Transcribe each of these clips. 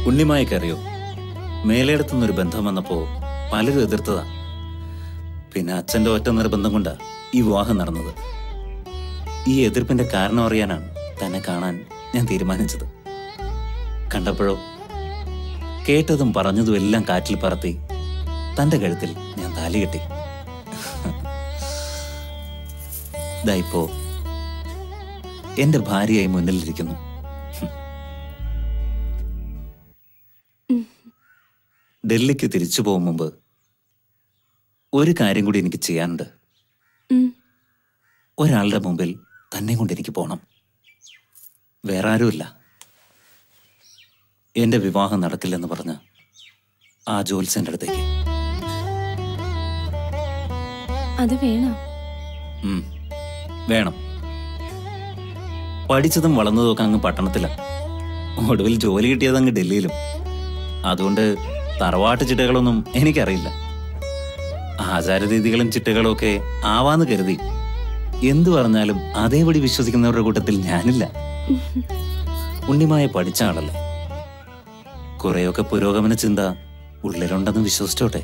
ഉണ്ണിമായ്ക്കറിയോ മേലെടുത്തുനിന്നൊരു ബന്ധം വന്നപ്പോ പലരും എതിർത്തതാ പിന്നെ അച്ഛന്റെ ഒറ്റ നിർബന്ധം കൊണ്ടാ ഈ വിവാഹം നടന്നത് ഈ എതിർപ്പിന്റെ കാരണം അറിയാനാണ് തന്നെ കാണാൻ ഞാൻ തീരുമാനിച്ചത് കണ്ടപ്പോഴോ കേട്ടതും പറഞ്ഞതും എല്ലാം കാറ്റിൽ പറത്തി തന്റെ കഴുത്തിൽ ഞാൻ താലി കെട്ടി ദാ ഇപ്പോ എന്റെ ഭാര്യയായി മുന്നിലിരിക്കുന്നു ഡൽഹിക്ക് തിരിച്ചു പോകും മുമ്പ് ഒരു കാര്യം കൂടി എനിക്ക് ചെയ്യാനുണ്ട് ഉം. ഒരാളുടെ മുമ്പിൽ തന്നെ കൊണ്ട് എനിക്ക് പോണം വേറെ ആരുമില്ല എന്റെ വിവാഹം നടക്കില്ലെന്ന് പറഞ്ഞ ആ ജോത്സ്യന്റെ അടുത്തേക്ക് അത് വേണോ ഉം, വേണം പഠിച്ചതും വളർന്നതും ഒക്കെ അങ്ങ് പട്ടണത്തില ഒടുവിൽ ജോലി കിട്ടിയത് അങ്ങ് ഡൽഹിയിലും അതുകൊണ്ട് തറവാട്ട് ചിട്ടകളൊന്നും എനിക്കറിയില്ല ആചാരരീതികളും ചിട്ടകളും ഒക്കെ ആവാന്ന് കരുതി എന്തു പറഞ്ഞാലും അതേപടി വിശ്വസിക്കുന്നവരുടെ കൂട്ടത്തിൽ ഞാനില്ല ഉണ്ണിമായ പഠിച്ച ആളല്ലേ കുറെയൊക്കെ പുരോഗമന ചിന്ത ഉള്ളിലുണ്ടെന്ന് വിശ്വസിച്ചോട്ടെ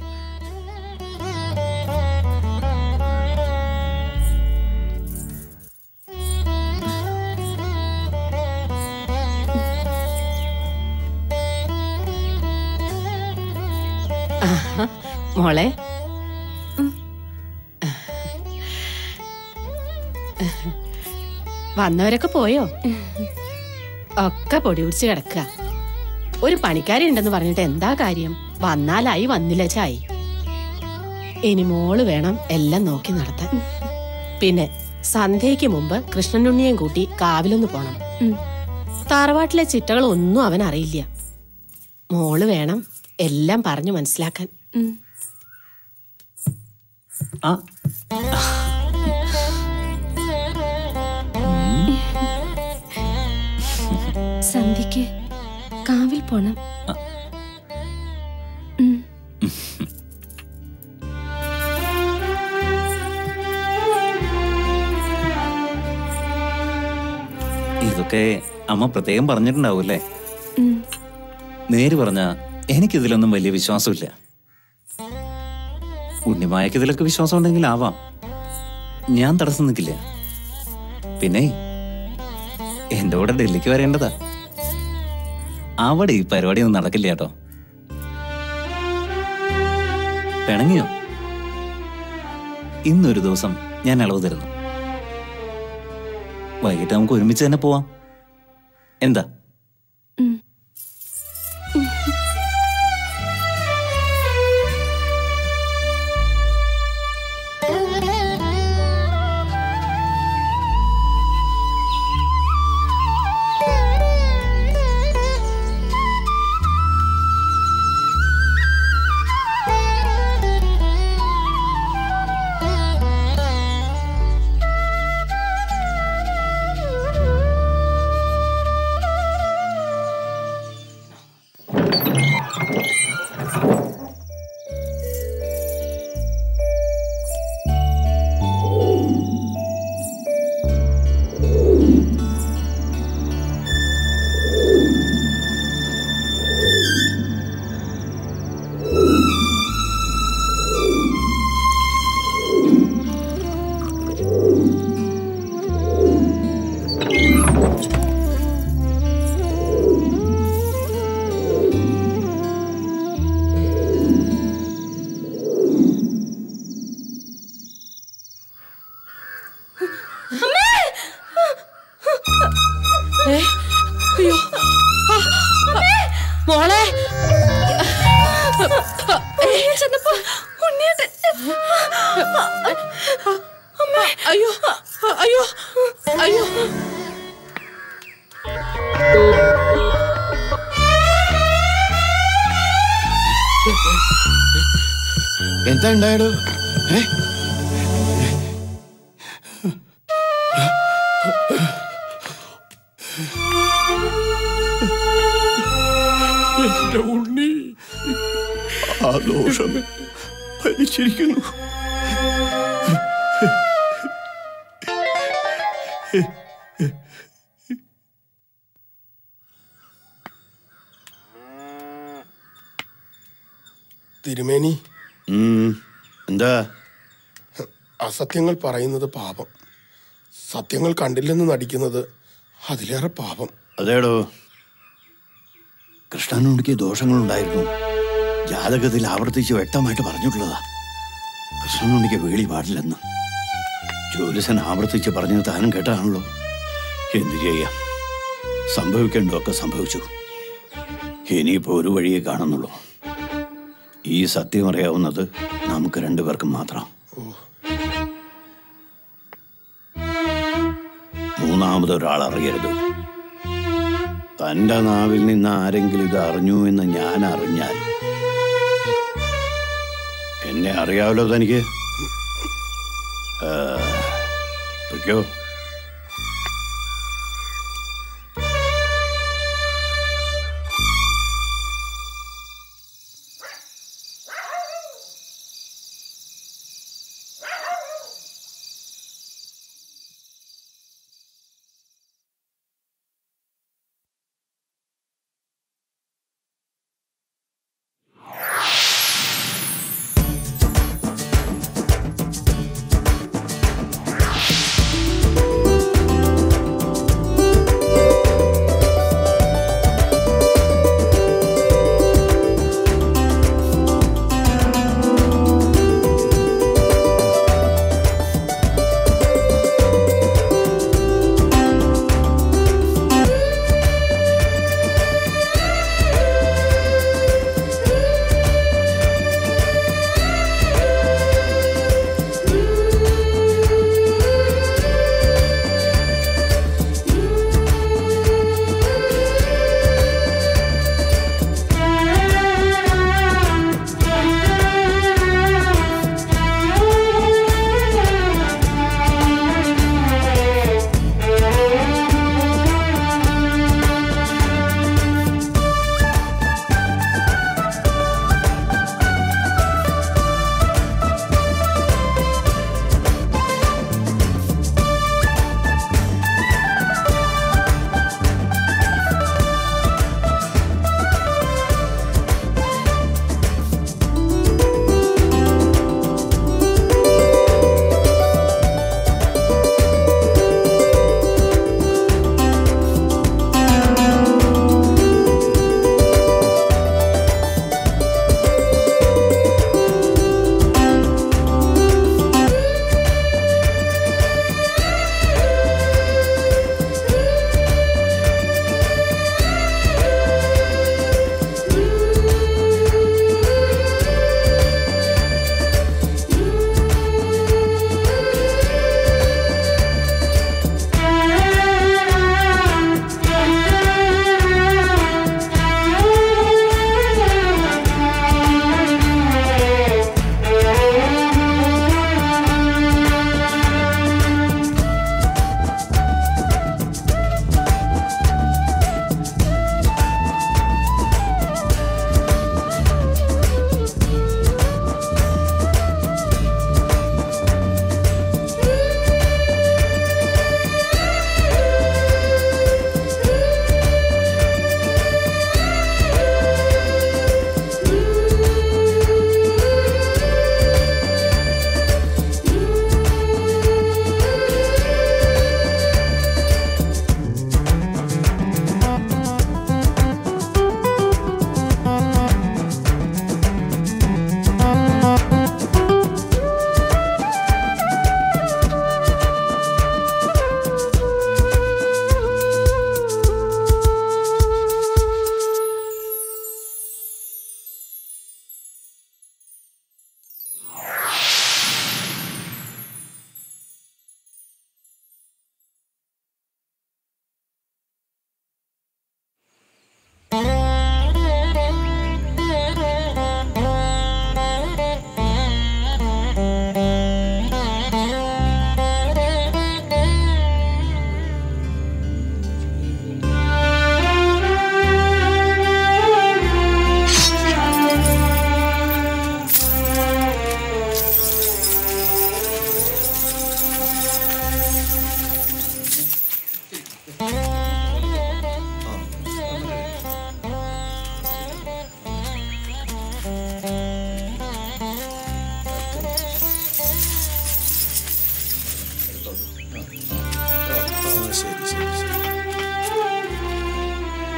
ആഹാ. മോളെ വന്നവരൊക്കെ പോയോ ഒക്കെ പൊടി പിടിച്ച് കിടക്കുക ഒരു പണിക്കാരി ഉണ്ടെന്ന് പറഞ്ഞിട്ട് എന്താ കാര്യം വന്നാലായി വന്നില്ല ചായി ഇനി മോള് വേണം എല്ലാം നോക്കി നടത്താൻ പിന്നെ സന്ധ്യയ്ക്ക് മുമ്പ് കൃഷ്ണനുണ്ണിയും കൂട്ടി കാവിലൊന്ന് പോണം ഉം. തറവാട്ടിലെ ചിട്ടകൾ ഒന്നും അവൻ അറിയില്ല മോള് വേണം എല്ലാം പറഞ്ഞു മനസ്സിലാക്കാൻ ഉം. ആ സന്ധ്യക്ക് കാവിൽ പോണം ആ. ഉം. ഇതൊക്കെ അമ്മ പ്രത്യേകം പറഞ്ഞിട്ടുണ്ടാവൂല്ലേ ഉം. നേര് പറഞ്ഞ എനിക്കിതിലൊന്നും വലിയ വിശ്വാസമില്ല ഉണ്ണിമായക്ക് ഇതിലൊക്കെ വിശ്വാസം ഉണ്ടെങ്കിൽ ആവാം ഞാൻ തടസ്സം നിൽക്കില്ല പിന്നെ എന്റെ കൂടെ ഡൽഹിക്ക് വരേണ്ടതാ അവിടെ ഈ പരിപാടി ഒന്നും നടക്കില്ല കേട്ടോ പിണങ്ങിയോ ഇന്നൊരു ദിവസം ഞാൻ ഇളവ് തരുന്നു വൈകിട്ട് നമുക്ക് ഒരുമിച്ച് തന്നെ പോവാം എന്താ ഉം. ഏ? അയ്യോ ആ, ആ, മോളെ ചെന്നപ്പോ ഉണ്ണിയേട്ടൻ അയ്യോ അയ്യോ അയ്യോ എന്താ ഉണ്ടായടോ ഏ എന്റെ ഉണ്ണി ആ ദോഷം ഭരിച്ചിരിക്കുന്നു തിരുമേനി ഉം, എന്താ അസത്യങ്ങൾ പറയുന്നത് പാപം സത്യങ്ങൾ കണ്ടില്ലെന്ന് നടിക്കുന്നത് അതിലേറെ പാപം അതേടോ കൃഷ്ണനുണ്ടിക്ക് ദോഷങ്ങളുണ്ടായിരുന്നു ജാതകത്തിൽ ആവർത്തിച്ച് വ്യക്തമായിട്ട് പറഞ്ഞിട്ടുള്ളതാ കൃഷ്ണനുണ്ടിക്ക് വേളി പാടില്ലെന്ന് ജ്യോതിസൻ ആവർത്തിച്ച് പറഞ്ഞത് താനും കേട്ടതാണല്ലോ എന്തു ചെയ്യാം സംഭവിക്കേണ്ടതൊക്കെ സംഭവിച്ചു ഇനിയിപ്പോ ഒരു വഴിയെ കാണുന്നുള്ളൂ ഈ സത്യം അറിയാവുന്നത് നമുക്ക് രണ്ടുപേർക്കും മാത്രം മൂന്നാമതൊരാൾ അറിയരുത് തന്റെ നാവിൽ നിന്ന് ആരെങ്കിലും ഇത് അറിഞ്ഞു എന്ന് ഞാൻ അറിഞ്ഞാൽ എന്നെ അറിയാമല്ലോ തനിക്ക് ആ, പൊയ്ക്കോ ആ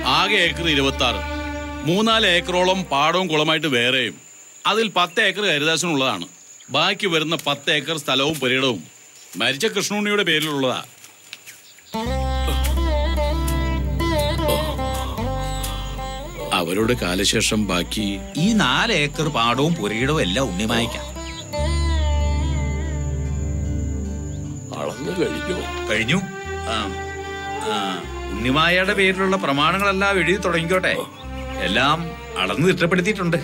ആകെ ഏക്കർ ഇരുപത്തി ആറ് മൂന്നാല് ഏക്കറോളം പാടവും കുളമായിട്ട് വേറെയും അതിൽ പത്ത് ഏക്കർ ഹരിദാസനുള്ളതാണ് ബാക്കി വരുന്ന പത്ത് ഏക്കർ സ്ഥലവും പുരയിടവും മരിച്ച കൃഷ്ണുണ്ണിയുടെ പേരിലുള്ളതാ അവരുടെ കാലശേഷം ബാക്കി ഈ നാല് ഏക്കർ പാടവും പുരയിടവും എല്ലാം ഉണ്ണിമായിക്കാം അളന്നു കഴിഞ്ഞു കഴിഞ്ഞു ആ, ആ, ഉണ്ണിമായയുടെ പേരിലുള്ള പ്രമാണങ്ങളെല്ലാം എഴുതി തുടങ്ങിക്കോട്ടെ എല്ലാം അളന്ന് തിട്ടപ്പെടുത്തിയിട്ടുണ്ട്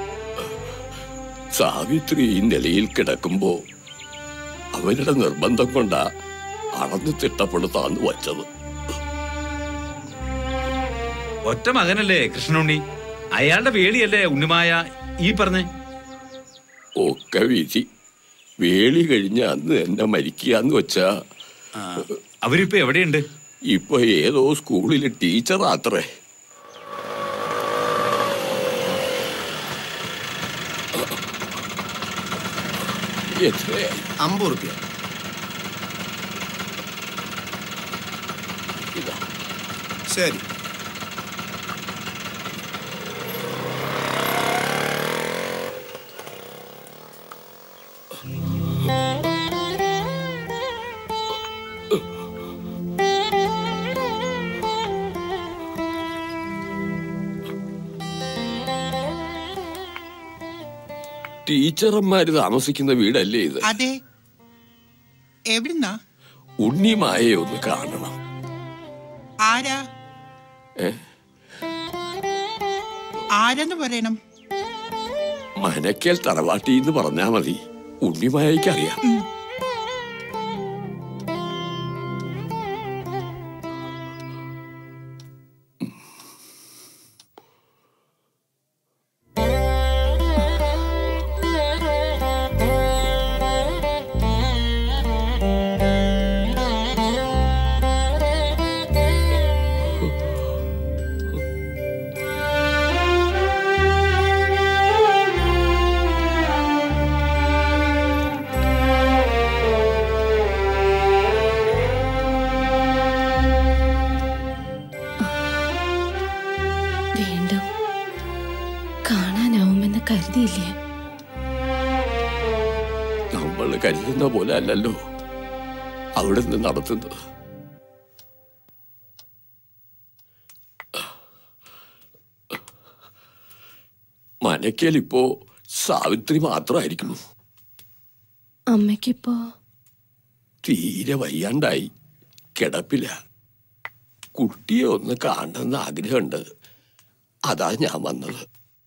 സാവിത്രി ഈ നിലയിൽ കിടക്കുമ്പോ അവരുടെ നിർബന്ധം കൊണ്ടാ അളന്ന് തിട്ടപ്പെടുത്താന്ന് വച്ചത് ഒറ്റ മകനല്ലേ കൃഷ്ണുണ്ണി അയാളുടെ വേളിയല്ലേ ഉണ്ണിമായ ഈ പറഞ്ഞേ ഒക്കെ വിധി വേളി കഴിഞ്ഞ അന്ന് എന്നെ മരിക്കാന്ന് വെച്ചാ ആ, അവരിപ്പോ എവിടെയുണ്ട് ഇപ്പൊ ഏതോ സ്കൂളിലെ ടീച്ചറാത്രേ എത്രയായി അമ്പത് റുപ്യ ഇതാ ശരി ടീച്ചർമാര് താമസിക്കുന്ന വീടല്ലേ ഇത് അതെ എവിടുന്നാ ഉണ്ണിമായെ ഒന്ന് കാണണം ആരാ ഏ? ആരെന്ന് പറയണം മനക്കേൽ തറവാട്ടി എന്ന് പറഞ്ഞാ മതി ഉണ്ണിമായയ്ക്ക് അറിയാം വീണ്ടും കാണാനാവുമെന്ന് കരുതിയില്ലേ നമ്മൾ കരുതുന്ന പോലെ അല്ലല്ലോ അവിടെ നിന്ന് നടത്തുന്നത് മനക്കേൽ ഇപ്പോ സാവിത്രി മാത്രമായിരിക്കുന്നു അമ്മയ്ക്കിപ്പോ തീരെ വയ്യാണ്ടായി കിടപ്പില്ല കുട്ടിയെ ഒന്ന് കാണണമെന്ന് ആഗ്രഹമുണ്ട് അതാ ഞാൻ വന്നത്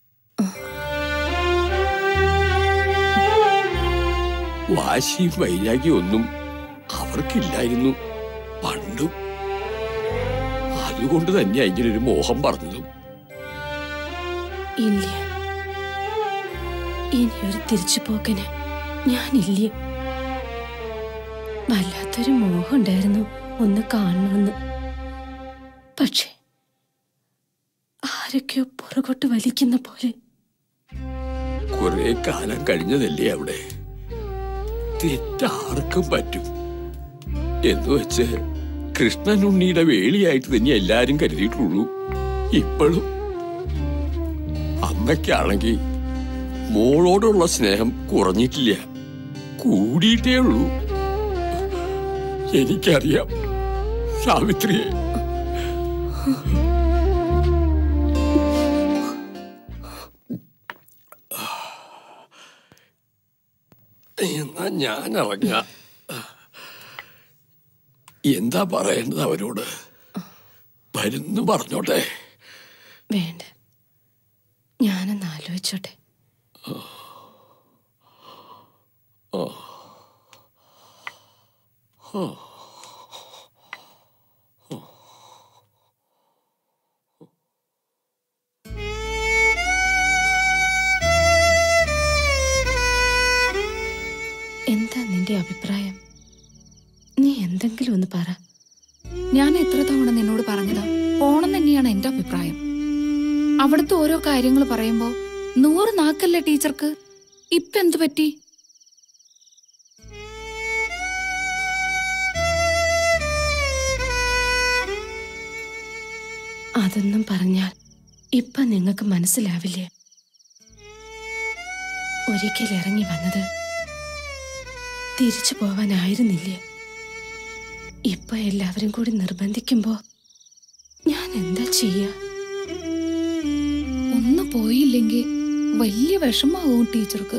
വാശിയും വൈരാഗ്യം ഒന്നും അവർക്കില്ലായിരുന്നു പണ്ടും അതുകൊണ്ട് തന്നെയാ ഇങ്ങനൊരു മോഹം പറഞ്ഞതും ഇല്ല ഇനി ഒരു തിരിച്ചുപോക്കിന് ഞാനില്ല വല്ലാത്തൊരു മോഹം ഉണ്ടായിരുന്നു ഒന്ന് കാണണമെന്ന് പക്ഷെ ആരൊക്കെയോ പുറകോട്ട് വലിക്കുന്ന പോലെ കുറെ കാലം കഴിഞ്ഞതല്ലേ അവിടെ തെറ്റാർക്കും പറ്റും എന്ന് വെച്ച് കൃഷ്ണനുണ്ണിയുടെ വേളിയായിട്ട് തന്നെ എല്ലാരും കരുതിയിട്ടുള്ളൂ ഇപ്പോഴും അമ്മയ്ക്കാണെങ്കിൽ മോളോടുള്ള സ്നേഹം കുറഞ്ഞിട്ടില്ല കൂടിയിട്ടേ ഉള്ളൂ എനിക്കറിയാം സാവിത്രിയെ എന്നാ ഞാൻ ഇറങ്ങ എന്താ പറയേണ്ടത് അവരോട് വരുന്നു പറഞ്ഞോട്ടെ വേണ്ട ഞാനൊന്ന് ആലോചിച്ചോട്ടെ എന്താ നിന്റെ അഭിപ്രായം നീ എന്തെങ്കിലും ഒന്ന് പറ ഞാൻ എത്ര തവണ നിന്നോട് പറഞ്ഞതാ പോണം തന്നെയാണ് എന്റെ അഭിപ്രായം അവിടുത്തെ ഓരോ കാര്യങ്ങൾ പറയുമ്പോ നൂറ് നാക്കല്ലേ ടീച്ചർക്ക് ഇപ്പൊ എന്തു പറ്റി അതൊന്നും പറഞ്ഞാൽ ഇപ്പൊ നിങ്ങൾക്ക് മനസ്സിലാവില്ലേ ഒരിക്കൽ ഇറങ്ങി വന്നത് തിരിച്ചു പോവാനായിരുന്നില്ലേ ഇപ്പൊ എല്ലാവരും കൂടി നിർബന്ധിക്കുമ്പോ ഞാൻ എന്താ ചെയ്യാ ഒന്ന് പോയില്ലെങ്കിൽ വലിയ വിഷമാവും ടീച്ചർക്ക്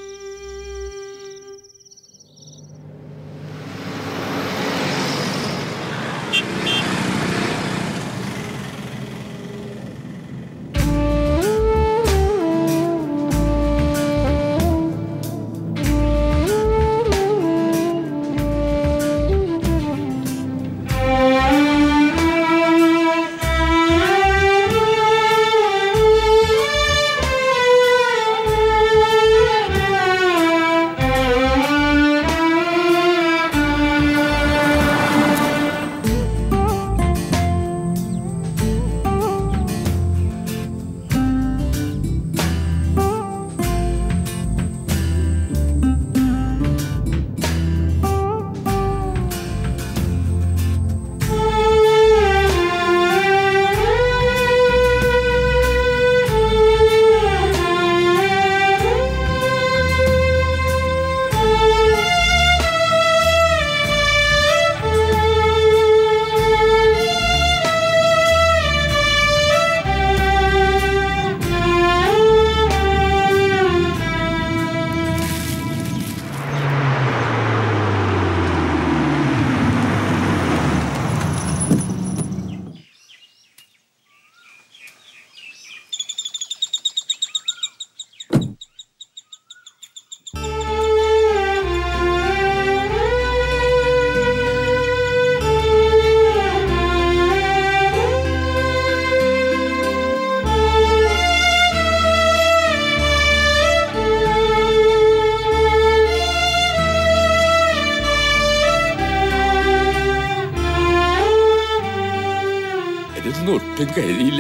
ഇതൊന്നും ഒട്ടും കഴിയില്ല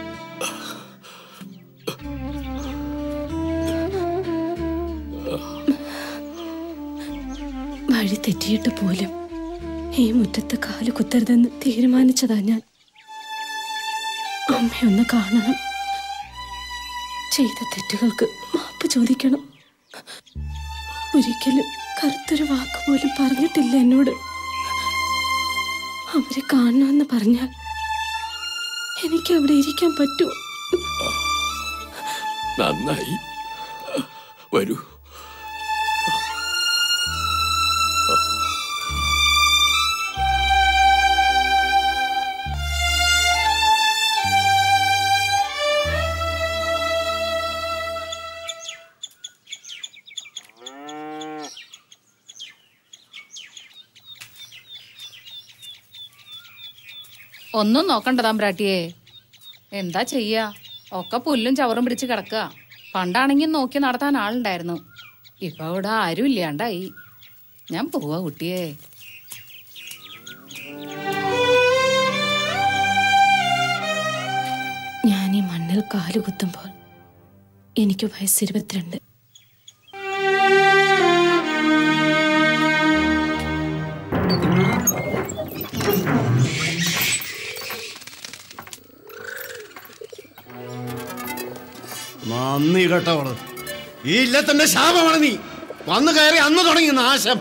വഴി തെറ്റിയിട്ട് പോലും ഈ മുറ്റത്ത് കാല് കുത്തരുതെന്ന് തീരുമാനിച്ചതാ ഞാൻ അമ്മയൊന്ന് കാണണം ചെയ്ത തെറ്റുകൾക്ക് മാപ്പ് ചോദിക്കണം ഒരിക്കലും കറുത്തൊരു വാക്ക് പോലും പറഞ്ഞിട്ടില്ല എന്നോട് അവരെ കാണണമെന്ന് പറഞ്ഞാൽ എനിക്ക് അവിടെ ഇരിക്കാൻ പറ്റുമോ നന്നായി വരൂ ഒന്നും നോക്കണ്ട താമ്പ്രാട്ടിയെ എന്താ ചെയ്യാ ഒക്കെ പുല്ലും ചവറും പിടിച്ച് കിടക്കുക പണ്ടാണെങ്കിൽ നോക്കി നടത്താൻ ആളുണ്ടായിരുന്നു ഇപ്പൊ ഇവിടെ ആരും ഇല്ലാണ്ടായി ഞാൻ പോവാ കുട്ടിയെ ഞാൻ ഈ മണ്ണിൽ കാല് കുത്തുമ്പോൾ എനിക്ക് വയസ്സ് ഇരുപത്തിരണ്ട് നന്ദി കേട്ടവള് ഈ ഇല്ലത്തിന്റെ ശാപമാണ് നീ വന്നു കയറി അന്ന് തുടങ്ങി നാശം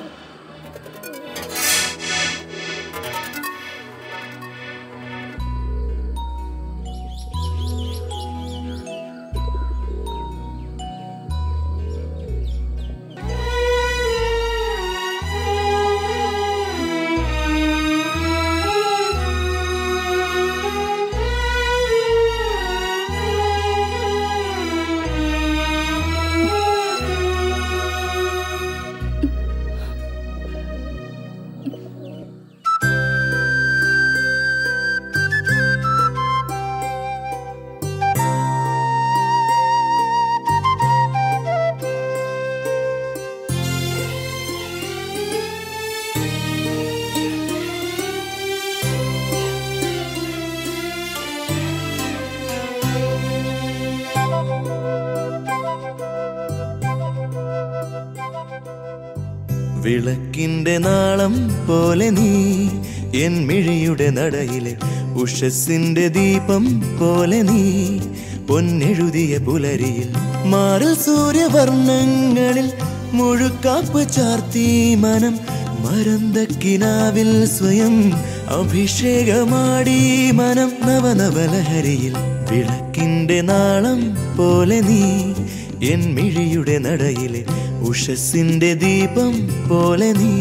വിളക്കിന്റെ നാളം പോലെ നീ എൻ മിഴിയുടെ നടയിലെ ഉഷസ്സിന്റെ ദീപം പോലെ നീ പൊന്നെഴുതിയ പുലരിയിൽ മാറിൽ സൂര്യവർണ്ണങ്ങളിൽ മുഴുക്കാപ്പ് ചാർത്തി മനം മരന്തക്കിനാവിൽ സ്വയം അഭിഷേകമാടി മനം നവനവലഹരിയിൽ വിളക്കിന്റെ നാളം പോലെ നീ എൻ മിഴിയുടെ നടയിലെ ഉഷസ്സിന്റെ ദീപം പോലെ നീ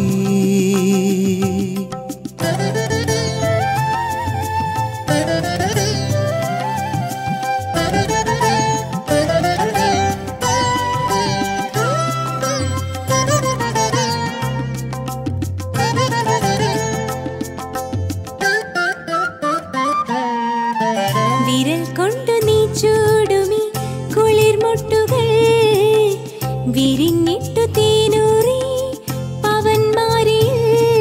വിരൽ കൊണ്ടു നീ ചൂടുമി കുളിർമുട്ടുകൾ വിരിഞ്ഞിട്ടു തേനൂറി പവന്മാരിൽ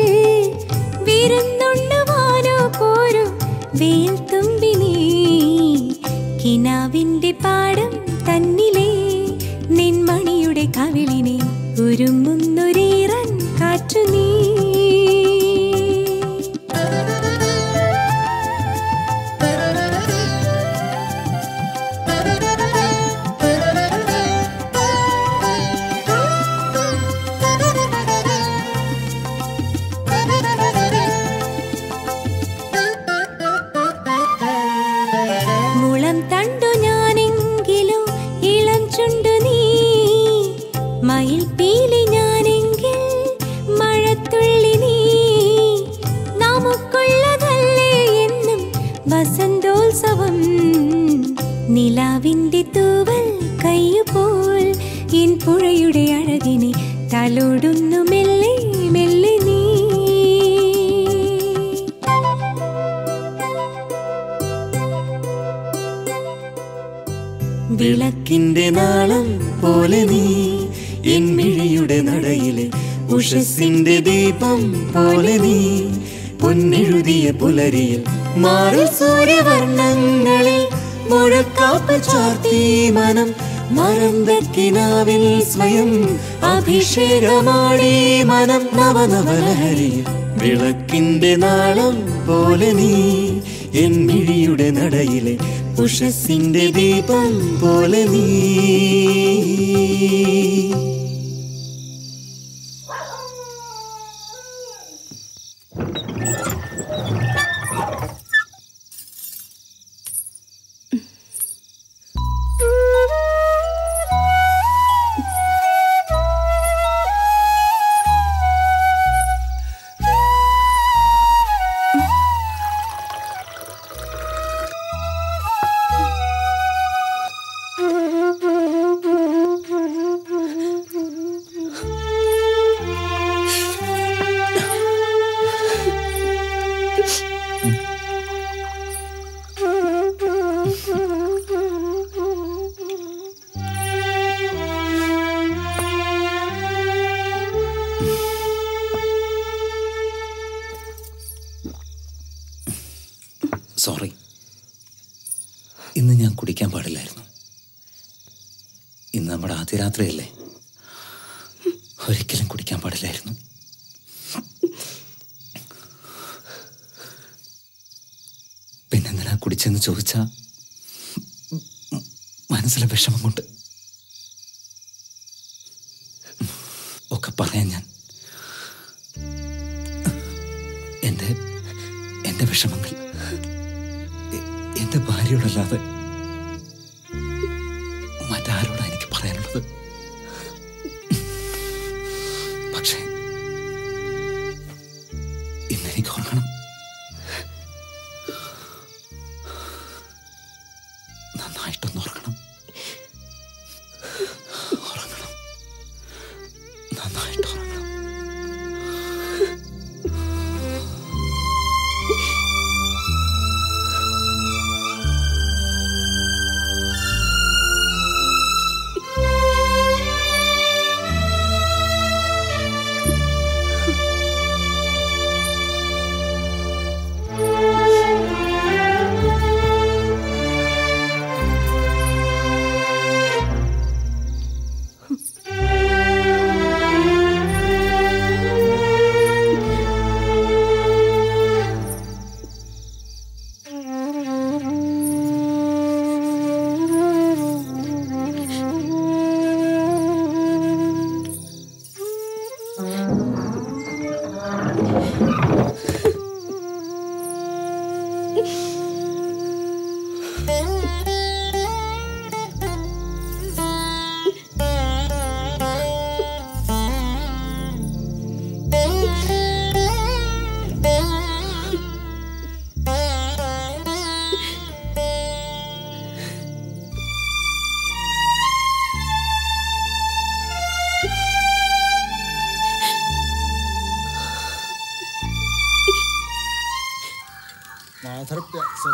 വിരുന്നുണ്ണുവാനോ പോരു വേൽ തുമ്പി നീ കിനാവിന്റെ പാടം തന്നിലെ നിൻമണിയുടെ കവിളിനെ ഉരുമുന്നൊരീറൻ കാറ്റു നീ മുളം തണ്ടു ഞാനെങ്കിലോ ഇളം ചുണ്ടു നീ മയിൽ പീലി ഞാനെങ്കിൽ മഴത്തുള്ളി നീ നമുക്കുള്ളതല്ലേ എന്നും വസന്തോത്സവം നിലാവിന്റെ തൂവൽ കയ്യുപോൽ എൻ പുഴയുടെ അഴകിനെ തലോടുന്നു മെല്ലെ മെല്ലെ നീ വിളക്കിന്റെ നാളം പോലെ നീ എൻ മിഴിയുടെ നടയിലെ ഉഷസ്സിന്റെ ദീപം പോലെ നീ പൊന്നെഴുതിയ പുലരിയിൽ മാറിൽ സൂര്യവർണ്ണങ്ങളിൽ മുഴക്കാപ്പ് ചാർത്തി മനം മരന്തക്കിനാവിൽ സ്വയം അഭിഷേകമാടി മനം നവനവലഹരിയിൽ വിളക്കിന്റെ നാളം പോലെ നീ എൻ മിഴിയുടെ നടയിലെ ഉഷസ്സിന്റെ ദീപം പോലെ നീ സോറി ഇന്ന് ഞാൻ കുടിക്കാൻ പാടില്ലായിരുന്നു ഇന്ന് നമ്മുടെ ആദ്യ രാത്രിയല്ലേ ഒരിക്കലും കുടിക്കാൻ പാടില്ലായിരുന്നു പിന്നെന്തിനാ കുടിച്ചെന്ന് ചോദിച്ചാ മനസ്സിലെ വിഷമം കൊണ്ട് ഒക്കെ പറയാൻ ഞാൻ എൻ്റെ എൻ്റെ വിഷമങ്ങൾ എ- എൻ്റെ ഭാര്യയോടല്ലാതെ മറ്റാരോടാ എനിക്ക് പറയാനുള്ളത് പക്ഷേ ഇന്ന് എനിക്ക് ഉറങ്ങണം നന്നായിട്ടൊന്ന് ഉറങ്ങണം ഉറങ്ങണം നന്നായിട്ട് ഉറങ്ങണം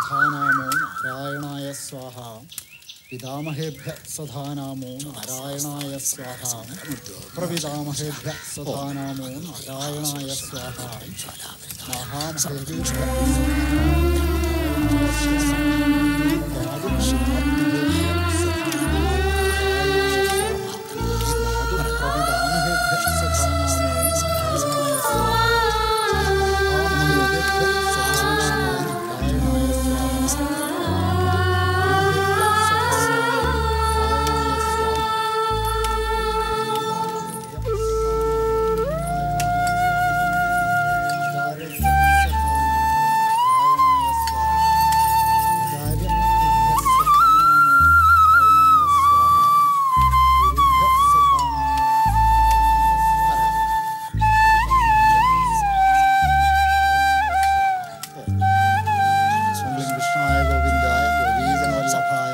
സധാനാമോ നാരായണായ സ്വാഹ പിതാമഹേഭ്യ സധാനാമോ നാരായണായ സ്വാഹ പ്രപിതാമഹേഭ്യ സധാനാമോ നാരായണായ സ്വാഹ മഹാമഹേഭ്യ സ്വന്തം കൃഷ്ണായ ഗോവിന്ദായ ഗോപീജനവല്ലഭായ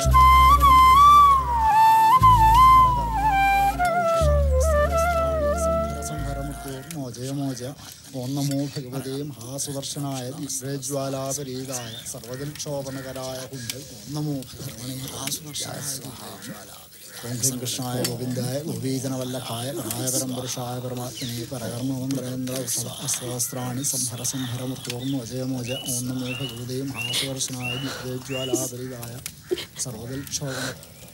മോചയ മോച ഓം നമോ ഭഗവതേ മഹാസുദർശനായ വിഗ്രജ്വാലാപരീതായ സർവജൽക്ഷോഭനകരായ കുണ്ട് ഓം നമോ ഭഗവണേ ഓം ഹ്രീം കൃഷ്ണായ ഗോവിന്ദായ ഗോപീജനവല്ലഭായ ഗണായപരം പുരുഷായ പരമാത്മനെ പരകർമ്മേന്ദ്ര സഹസ്രാണി സംഹര സംഹര മുത്തോർമ്മ അജയ മോജ ഓം നമോ ഭഗവതേ മഹാസുദർശനായ വിഗ്രജ്വാലാപരീതായ സർവജൽക്ഷോഭന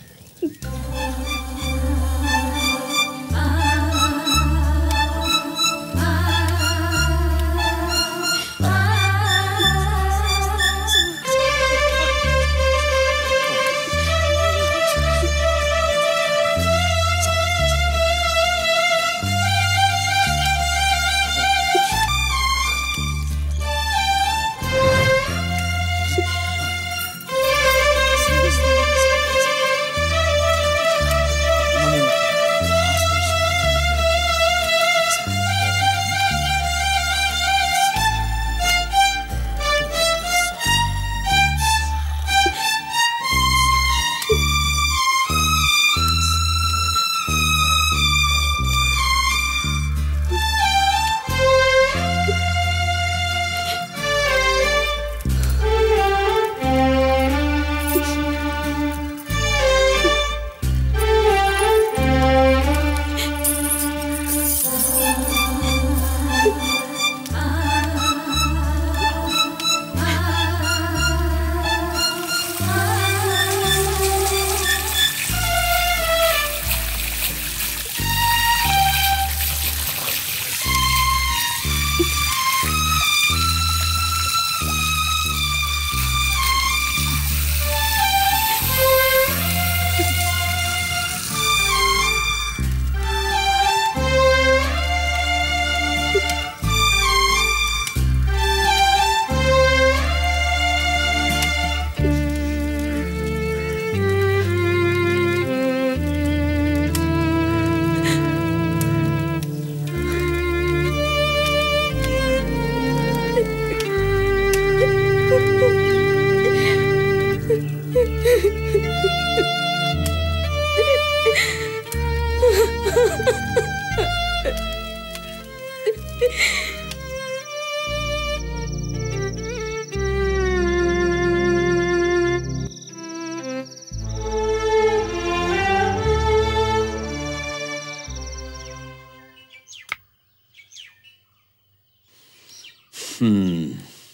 ഉം.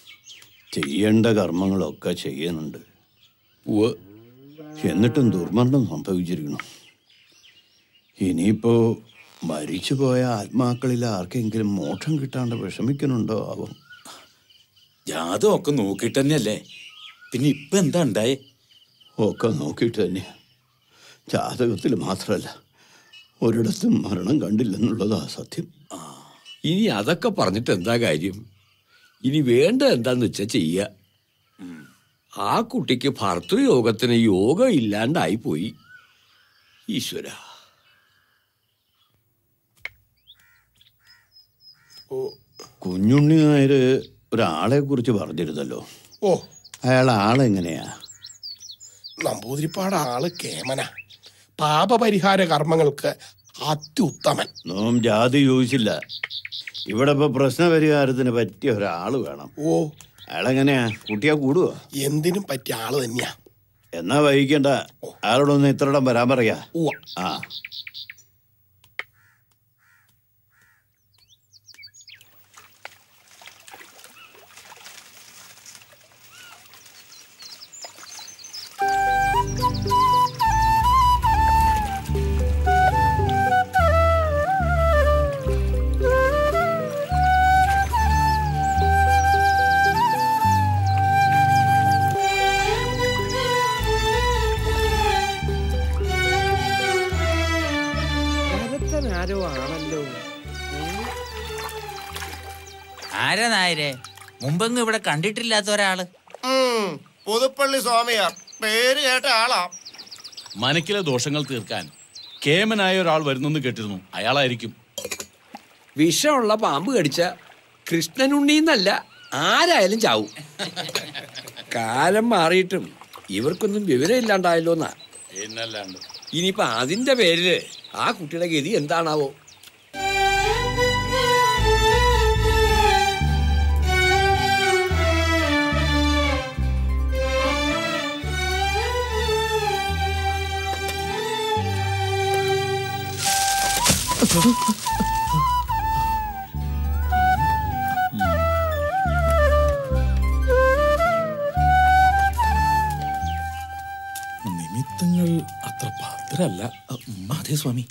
ചെയ്യേണ്ട കർമ്മങ്ങളൊക്കെ ചെയ്യുന്നുണ്ട് എന്നിട്ടും ദുർമരണം സംഭവിച്ചിരിക്കണം ഇനിയിപ്പോ മരിച്ചുപോയ ആത്മാക്കളിൽ ആർക്കെങ്കിലും മോക്ഷം കിട്ടാണ്ട് വിഷമിക്കുന്നുണ്ടോ ആവോ ജാതകം ഒക്കെ നോക്കിയിട്ട് തന്നെയല്ലേ പിന്നെ ഇപ്പൊ എന്താ ഉണ്ടായേ ഒക്കെ നോക്കിയിട്ട് തന്നെ ജാതകത്തിൽ മാത്രമല്ല ഒരിടത്തും മരണം കണ്ടില്ലെന്നുള്ളതാ സത്യം ഇനി അതൊക്കെ പറഞ്ഞിട്ട് എന്താ കാര്യം ഇനി വേണ്ട എന്താന്ന് വെച്ചാ ചെയ്യ ആ കുട്ടിക്ക് ഭർത്തൃയോഗത്തിന് യോഗം ഇല്ലാണ്ടായി പോയി ഈശ്വര കുഞ്ഞുണ്ണി നായര് ഒരാളെ കുറിച്ച് പറഞ്ഞിരുന്നല്ലോ ഓ അയാൾ ആളെങ്ങനെയാ നമ്പൂതിരിപ്പാട് ആള് കേമന പാപപരിഹാര കർമ്മങ്ങൾക്ക് അത്യുത്തമൻ നോം ജാതി ചോദിച്ചില്ല ഇവിടെ ഇപ്പൊ പ്രശ്നപരിഹാരത്തിന് പറ്റിയ ഒരാള് വേണം ഓ അയാളെങ്ങനെയാ കുട്ടിയാ കൂടുവോ എന്തിനും പറ്റിയ ആള് തന്നെയാ എന്നാ വൈകിക്കണ്ട അയാളോടൊന്ന് ഇത്രയിടം വരാൻ പറയാ ആ ആരോ ആണല്ലോ ആരാ നായരെ മുമ്പെങ്ങും ഇവിടെ കണ്ടിട്ടില്ലാത്ത ഒരാള് പുതുപ്പള്ളി സ്വാമിയാർ പേര് കേട്ട ആളാ മനക്കിലെ ദോഷങ്ങൾ തീർക്കാൻ കേമനായ ഒരാൾ വരുന്നെന്ന് കേട്ടിരുന്നു അയാളായിരിക്കും വിഷമുള്ള പാമ്പ് കടിച്ച കൃഷ്ണനുണ്ണീന്നല്ല ആരായാലും ചാവും കാലം മാറിയിട്ടും ഇവർക്കൊന്നും വിവരം ഇല്ലാണ്ടായല്ലോന്നാ എന്നല്ലാണ്ട് ഇനിയിപ്പോ അതിന്റെ പേരില് ആ കുട്ടിയുടെ ഗതി എന്താണാവോ നിമിത്തങ്ങൾ അത്ര ഭദ്രല്ല അതെ സ്വാമി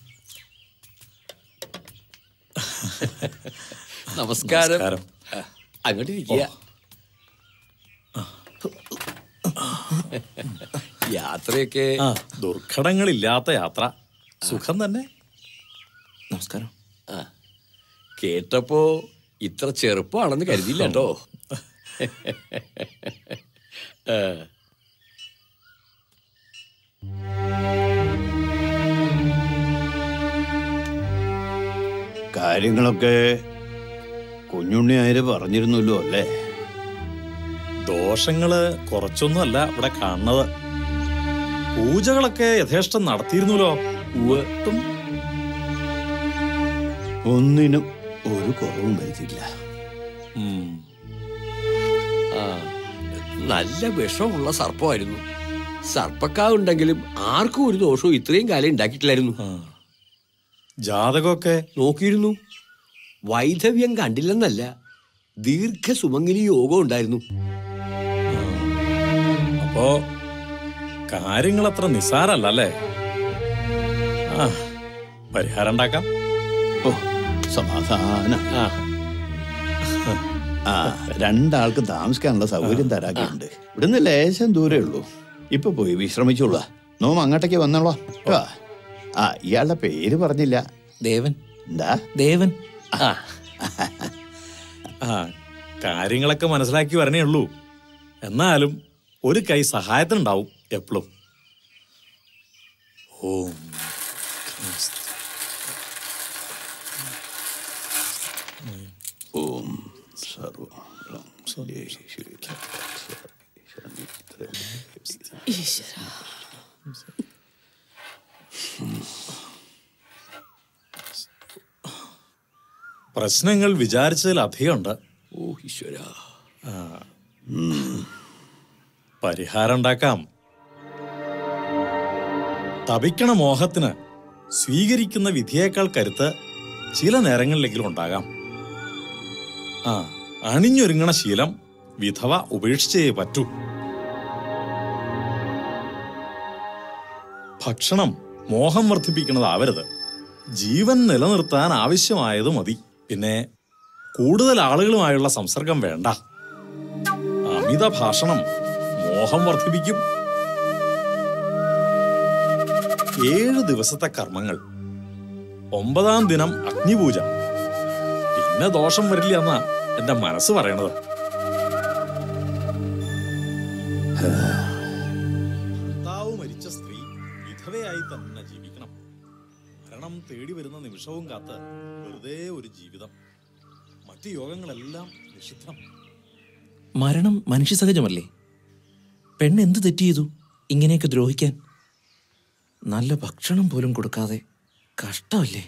നമസ്കാരം നമസ്കാരം. അങ്ങോട്ട് ഇരിക്കുക യാത്രയൊക്കെ ആ ദുർഘടങ്ങളില്ലാത്ത യാത്ര സുഖം തന്നെ നമസ്കാരം ആ കേട്ടപ്പോ ഇത്ര ചെറുപ്പമാണെന്ന് കരുതിയില്ല കേട്ടോ ആ, കാര്യങ്ങളൊക്കെ കുഞ്ഞുണ്ണി ആര് പറഞ്ഞിരുന്നല്ലോ അല്ലേ ദോഷങ്ങള് കുറച്ചൊന്നുമല്ല ഇവിടെ കാണുന്നത് പൂജകളൊക്കെ യഥേഷ്ടം നടത്തിയിരുന്നല്ലോ ഒട്ടും ഒന്നിനും ഒരു കുറവും വരുത്തില്ല ആ, നല്ല വിഷമുള്ള സർപ്പമായിരുന്നു സർപ്പക്കാവുണ്ടെങ്കിലും ആർക്കും ഒരു ദോഷവും ഇത്രയും കാലം ഉണ്ടാക്കിയിട്ടില്ലായിരുന്നു ജാതകമൊക്കെ നോക്കിയിരുന്നു വൈധവ്യം കണ്ടില്ലെന്നല്ല ദീർഘസുമംഗലി യോഗം ഉണ്ടായിരുന്നു അപ്പോ കാര്യങ്ങളത്ര നിസ്സാരല്ല അല്ലേ ആ പരിഹാരം ഉണ്ടാക്കാം ഓ സമാധാന ആ രണ്ടാൾക്ക് താമസിക്കാനുള്ള സൗകര്യം തരാക്കുണ്ട് ഇവിടുന്ന് ലേശം ദൂരേ ഉള്ളൂ ഇപ്പൊ പോയി വിശ്രമിച്ചോളൂ നോം അങ്ങോട്ടേക്ക് വന്നോളാം കേട്ടോ ആ ഇയാളുടെ പേര് പറഞ്ഞില്ല ദേവൻ എന്താ ദേവൻ ആ ആ കാര്യങ്ങളൊക്കെ മനസ്സിലാക്കി വരണേ ഉള്ളൂ എന്നാലും ഒരു കൈ സഹായത്തിനുണ്ടാവും എപ്പോഴും ഓം ഓം സർവ ഈശ്വരാ പ്രശ്നങ്ങൾ വിചാരിച്ചതിലധികമുണ്ട് ഓ ഈശ്വര ആ. പരിഹാരം ഉണ്ടാക്കാം തപിക്കണ മോഹത്തിന് സ്വീകരിക്കുന്ന വിധിയേക്കാൾ കരുത്ത് ചില നേരങ്ങളിലെങ്കിലും ഉണ്ടാകാം ആ അണിഞ്ഞൊരുങ്ങണ ശീലം വിധവ ഉപേക്ഷിച്ചേ പറ്റൂ ഭക്ഷണം മോഹം വർദ്ധിപ്പിക്കുന്നതാവരുത് ജീവൻ നിലനിർത്താൻ ആവശ്യമായത് മതി പിന്നെ കൂടുതൽ ആളുകളുമായുള്ള സംസർഗം വേണ്ട അമിത ഭാഷണം മോഹം വർദ്ധിപ്പിക്കും ഏഴ് ദിവസത്തെ കർമ്മങ്ങൾ ഒമ്പതാം ദിനം അഗ്നിപൂജ പിന്നെ ദോഷം വരില്ല എന്നാ എന്റെ മനസ്സ് പറയണത് ഭർത്താവ് മരിച്ച സ്ത്രീ വിധവയായി തന്നെ ജീവിക്കണം മരണം തേടി വരുന്ന നിമിഷവും കാത്ത് വെറുതെ ഒരു ജീവിതം മറ്റു യോഗങ്ങളെല്ലാം നിഷിദ്ധം മരണം മനുഷ്യ സഹജമല്ലേ പെണ്ണ് എന്ത് തെറ്റ് ചെയ്തു ഇങ്ങനെയൊക്കെ ദ്രോഹിക്കാൻ നല്ല ഭക്ഷണം പോലും കൊടുക്കാതെ കഷ്ടമല്ലേ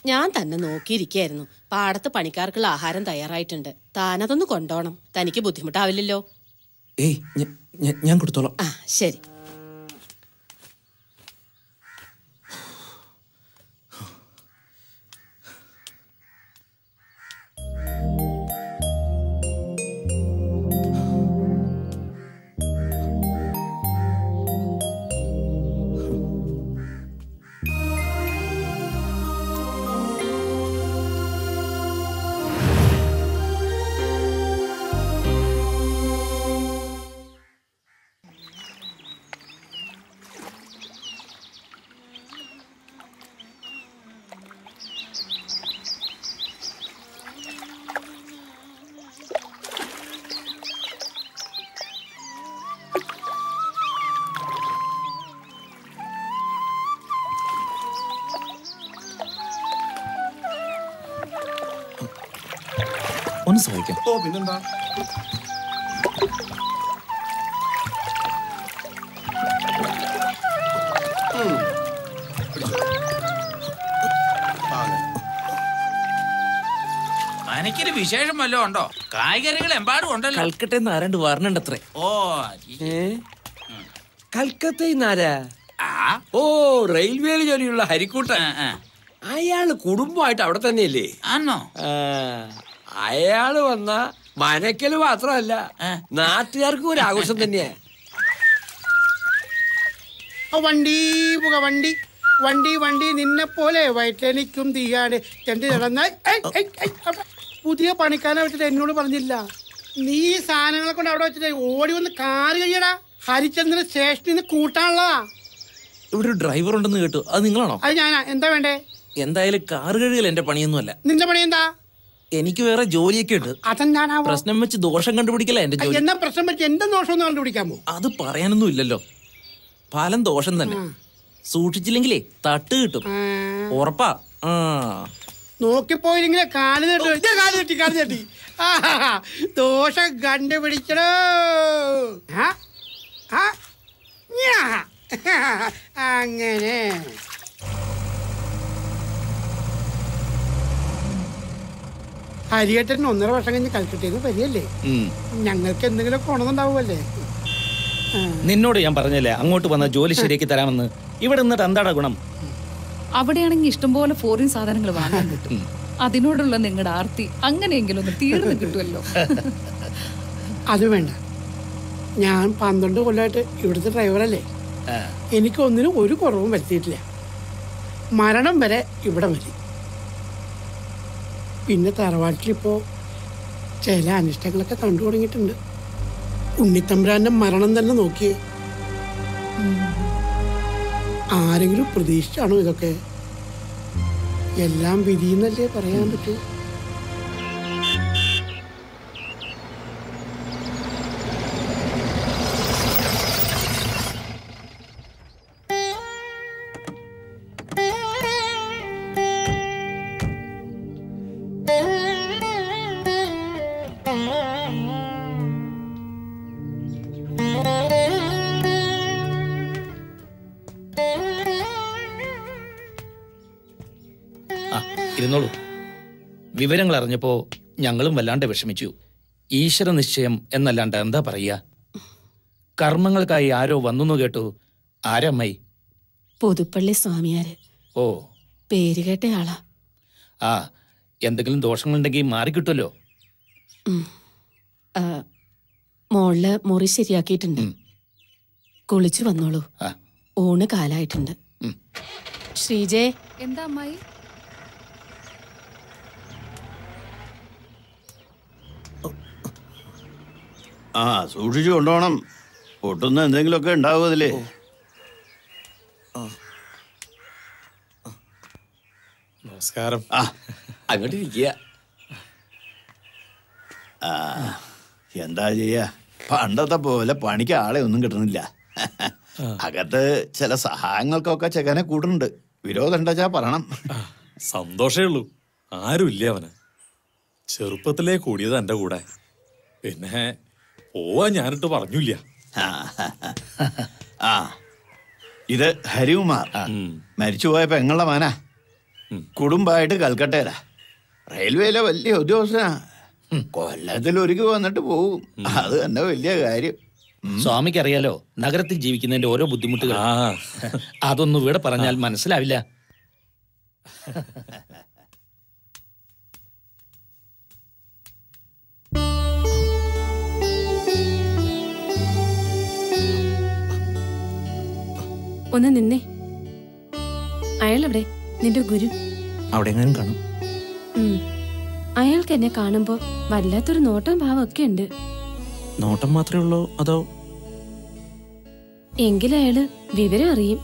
ഞാൻ തന്നെ നോക്കിയിരിക്കായിരുന്നു പാടത്ത് പണിക്കാർക്കുള്ള ആഹാരം തയ്യാറായിട്ടുണ്ട് താനതൊന്ന് കൊണ്ടോണം തനിക്ക് ബുദ്ധിമുട്ടാവില്ലല്ലോ ഏയ് ഞ- ഞ- ഞാൻ കൊടുത്തോളാം ആ ശരി ഒന്ന് സഹായിക്കാം ഓ പിന്നെന്താ ഉം. പിടിച്ചോ. ആ, അതെ. മനക്കൊരു വിശേഷം വല്ലതും ഉണ്ടോ കായ്കറികൾ എമ്പാടും ഉണ്ടല്ലോ കൽക്കട്ടയിൽ നിന്ന് ആരാണ്ട് വരണുണ്ടത്രേ ഓ ഏ? കൽക്കത്തയിൽ നിന്നാരാ ഓ റെയിൽവേയിൽ ജോലിയുള്ള ഹരിക്കൂട്ടൻ അയാള് കുടുംബമായിട്ട് അവിടെ തന്നെയല്ലേ ആണോ ആ, അയാള് വന്ന മനക്കല് മാത്രമല്ല നാട്ടുകാർക്കും ഒരു ആഘോഷം തന്നെയാ ആ വണ്ടി പുക വണ്ടി വണ്ടി വണ്ടി നിന്നെ പോലെ വയറ്റനിക്കും തീയാണ് ചെണ്ടി നടന്നാൽ പുതിയ പണിക്കാരെ വെച്ചിട്ട് എന്നോട് പറഞ്ഞില്ല നീ ഈ സാധനങ്ങളെ കൊണ്ട് അവിടെ വെച്ചിട്ട് ഓടി വന്ന് കാറ് കഴിയടാ ഹരിചന്ദ്രൻ സ്റ്റേഷനിൽ നിന്ന് കൂട്ടാനുള്ളതാ ഇവിടെ ഒരു ഡ്രൈവർ ഉണ്ടെന്ന് കേട്ടു അത് നിങ്ങളാണോ അത് ഞാനാ എന്താ വേണ്ടേ എന്തായാലും കാർ കഴുകൽ എന്റെ പണിയൊന്നുമല്ല നിന്റെ പണി എന്താ എനിക്ക് വേറെ ജോലിയൊക്കെ ഉണ്ട് അതെന്താണാവോ പ്രശ്നം വെച്ച് ദോഷം കണ്ടുപിടിക്കല എന്റെ ജോലി എന്നാ പ്രശ്നം പറ്റി എന്റെ ദോഷം ഒന്ന് കണ്ടുപിടിക്കാമോ അത് പറയാനൊന്നും ഇല്ലല്ലോ ഫലം ദോഷം തന്നെ സൂക്ഷിച്ചില്ലെങ്കിലേ തട്ട് കിട്ടും ഉറപ്പാ ആ നോക്കിപ്പോയില്ലെങ്കിലേ കാല് തട്ടി ഇതേ കാല് തട്ടി കാല് തട്ടി ആഹാ, ദോഷം കണ്ടുപിടിക്കണോ ആ? ആ? ഞാ. അങ്ങനെ ഹരിയേട്ടൻ ഒന്നര വർഷം കഴിഞ്ഞ് കൽക്കട്ടയിൽ നിന്ന് വരികയല്ലേ ഞങ്ങൾക്ക് എന്തെങ്കിലും കൊണന്നുണ്ടാവുമല്ലേ നിന്നോട് ഞാൻ പറഞ്ഞല്ലേ അങ്ങോട്ട് വന്ന ജോലി ശരിയാക്കി തരാമെന്ന് ഇവിടെ നിന്നിട്ട് എന്താടാ ഗുണം അവിടെയാണെങ്കിൽ ഇഷ്ടംപോലെ ഫോറിൻ സാധനങ്ങൾ വാങ്ങാൻ കിട്ടും അതിനോടുള്ള നിങ്ങളുടെ ആർത്തി അങ്ങനെയെങ്കിലും ഒന്ന് തീർന്നു കിട്ടുമല്ലോ അത് വേണ്ട ഞാൻ പന്ത്രണ്ട് കൊല്ലമായിട്ട് ഇവിടുത്തെ ഡ്രൈവറല്ലേ എനിക്ക് ഒന്നിനും ഒരു കുറവും വരുത്തിയിട്ടില്ല മരണം വരെ ഇവിടെ മതി പിന്നെ തറവാട്ടിലിപ്പോ ചില അനിഷ്ടങ്ങളൊക്കെ കണ്ടു തുടങ്ങിയിട്ടുണ്ട് ഉണ്ണിത്തമ്പുരാന്റെ മരണം തന്നെ നോക്കിയേ ആരെങ്കിലും പ്രതീക്ഷിച്ചാണോ ഇതൊക്കെ എല്ലാം വിധിയെന്നല്ലേ പറയാൻ പറ്റൂ ആ ഇരുന്നോളൂ വിവരങ്ങൾ അറിഞ്ഞപ്പോ ഞങ്ങളും വല്ലാണ്ട് വിഷമിച്ചു ഈശ്വര നിശ്ചയം എന്നല്ലാണ്ട് എന്താ പറയുക കർമ്മങ്ങൾക്കായി ആരോ വന്നു കേട്ടു ആരമ്മായി പുതുപ്പള്ളി സ്വാമിയാര് ഓ പേര് കേട്ട ആളാ ആ എന്തെങ്കിലും ദോഷങ്ങളുണ്ടെങ്കിൽ മാറിക്കിട്ടുമല്ലോ ഉം. ആ, മോളില് മുറി ശരിയാക്കിയിട്ടുണ്ട് കുളിച്ചു വന്നോളൂ ഊണ് കാലായിട്ടുണ്ട് ശ്രീജേ എന്താ അമ്മായി ആ സൂക്ഷിച്ചു കൊണ്ടുപോകണം പൊട്ടുന്ന എന്തെങ്കിലുമൊക്കെ ഉണ്ടാവും അതിലേ നമസ്കാരം ആ അങ്ങോട്ട് ഇരിക്കുക ആ എന്താ ചെയ്യാ പണ്ടത്തെ പോലെ പണിക്ക് ആളെ ഒന്നും കിട്ടുന്നില്ല അകത്ത് ചില സഹായങ്ങൾക്കൊക്കെ ചെക്കനെ കൂടുന്നുണ്ട് വിരോധം ഉണ്ടാച്ചാ പറയണം സന്തോഷേ ഉള്ളൂ ആരും ഇല്ലേ അവന് ചെറുപ്പത്തിലേ കൂടിയത് എന്റെ കൂടെ പിന്നെ പോവാൻ ഞാനിട്ട് പറഞ്ഞില്ല ആ ഇത് ഹരികുമാർ മരിച്ചുപോയ പെങ്ങളുടെ മാനാ കുടുംബമായിട്ട് കൽക്കട്ടയിലാ റെയിൽവേയിലെ വലിയ ഉദ്യോഗസ്ഥനാ കൊല്ലത്തിൽ ഒരുക്കി വന്നിട്ട് പോവും അത് തന്നെ വലിയ കാര്യം സ്വാമിക്ക് അറിയാലോ നഗരത്തിൽ ജീവിക്കുന്നതിന്റെ ഓരോ ബുദ്ധിമുട്ടുകൾ അതൊന്നും ഇവിടെ പറഞ്ഞാൽ മനസ്സിലാവില്ല ഒന്ന് നിന്നേ അയാളെവിടെ നിന്റെ ഗുരു അവിടെ എങ്ങാനും കാണും ഉം. അയാൾക്ക് എന്നെ കാണുമ്പോ വല്ലാത്തൊരു നോട്ടം ഭാവമൊക്കെ ഉണ്ട് നോട്ടം മാത്രമേ ഉള്ളൂ അതോ എങ്കിലും അയാള് വിവരം അറിയും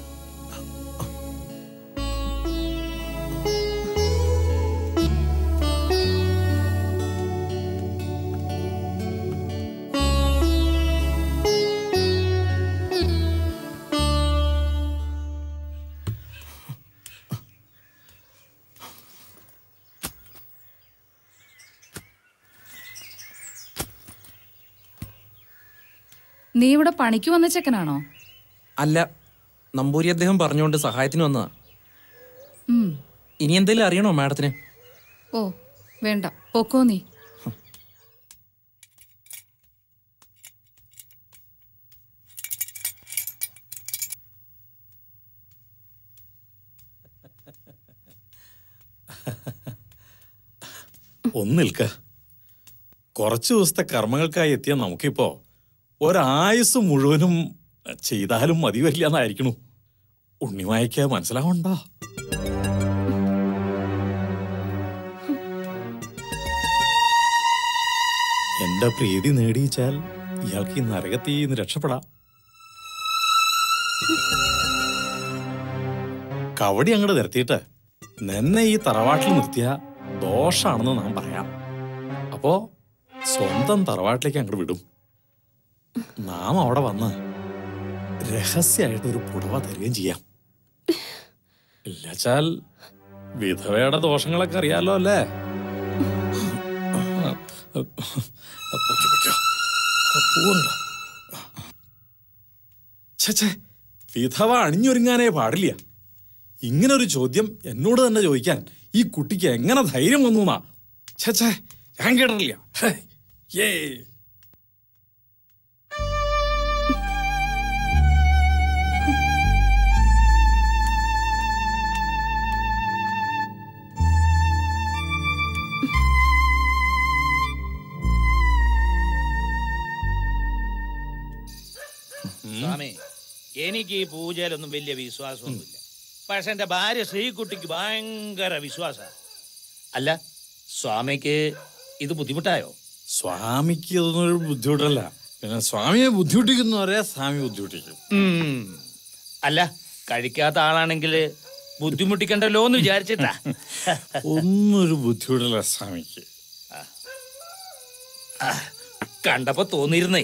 നീ ഇവിടെ പണിക്ക് വന്ന ചെക്കനാണോ അല്ല നമ്പൂരി അദ്ദേഹം പറഞ്ഞുകൊണ്ട് സഹായത്തിന് വന്നതാ ഉം. ഇനി എന്തെങ്കിലും അറിയണോ മാഡത്തിന് ഓ വേണ്ട പൊക്കോ നീ ഒന്ന് നിൽക്ക കുറച്ചു ദിവസത്തെ കർമ്മങ്ങൾക്കായി എത്തിയ നമുക്കിപ്പോ ഒരായുസ് മുഴുവനും ചെയ്താലും മതി വരില്ല എന്നായിരിക്കണു ഉണ്ണിമായ്ക്ക് മനസ്സിലാവണ്ടോ എന്റെ പ്രീതി നേടിയിച്ചാൽ ഇയാൾക്ക് ഈ നരകത്തിൽ നിന്ന് രക്ഷപ്പെടാം കവടി അങ്ങോട്ട് നിർത്തിയിട്ട് നിന്നെ ഈ തറവാട്ടിൽ നിർത്തിയ ദോഷാണെന്ന് നാം പറയാം അപ്പോ സ്വന്തം തറവാട്ടിലേക്ക് അങ്ങോട്ട് വിടും നാം അവിടെ വന്ന് രഹസ്യമായിട്ട് ഒരു പുടവ തരികയും ചെയ്യാം ഇല്ലാച്ചാൽ വിധവയുടെ ദോഷങ്ങളൊക്കെ അറിയാലോ അല്ലേ പൊയ്ക്കോ, പൊയ്ക്കോ. പോവണ്ട. ഛെ, ഛെ, വിധവ അണിഞ്ഞൊരുങ്ങാനേ പാടില്ല ഇങ്ങനൊരു ചോദ്യം എന്നോട് തന്നെ ചോദിക്കാൻ ഈ കുട്ടിക്ക് എങ്ങനെ ധൈര്യം വന്നു എന്നാ ഛേ ഛേ ഞാൻ കേട്ടിട്ടില്ല ഹേ, ഏ സ്വാമി എനിക്ക് ഈ പൂജയിലൊന്നും വലിയ വിശ്വാസമൊന്നുമില്ല പക്ഷെ എന്റെ ഭാര്യ ശ്രീകുട്ടിക്ക് ഭയങ്കര വിശ്വാസ അല്ല സ്വാമിക്ക് ഇത് ബുദ്ധിമുട്ടായോ സ്വാമിക്ക് ഇതൊന്നും ഒരു ബുദ്ധിമുട്ടല്ല പിന്നെ സ്വാമിയെ ബുദ്ധിമുട്ടിക്കുന്നവരെ സ്വാമി ബുദ്ധിമുട്ടിക്കും ഉം. അല്ല കഴിക്കാത്ത ആളാണെങ്കിൽ ബുദ്ധിമുട്ടിക്കണ്ടല്ലോ എന്ന് വിചാരിച്ചിട്ടാ ഒന്നും ഒരു ബുദ്ധിമുട്ടില്ല സ്വാമിക്ക് കണ്ടപ്പോ തോന്നിയിരുന്നേ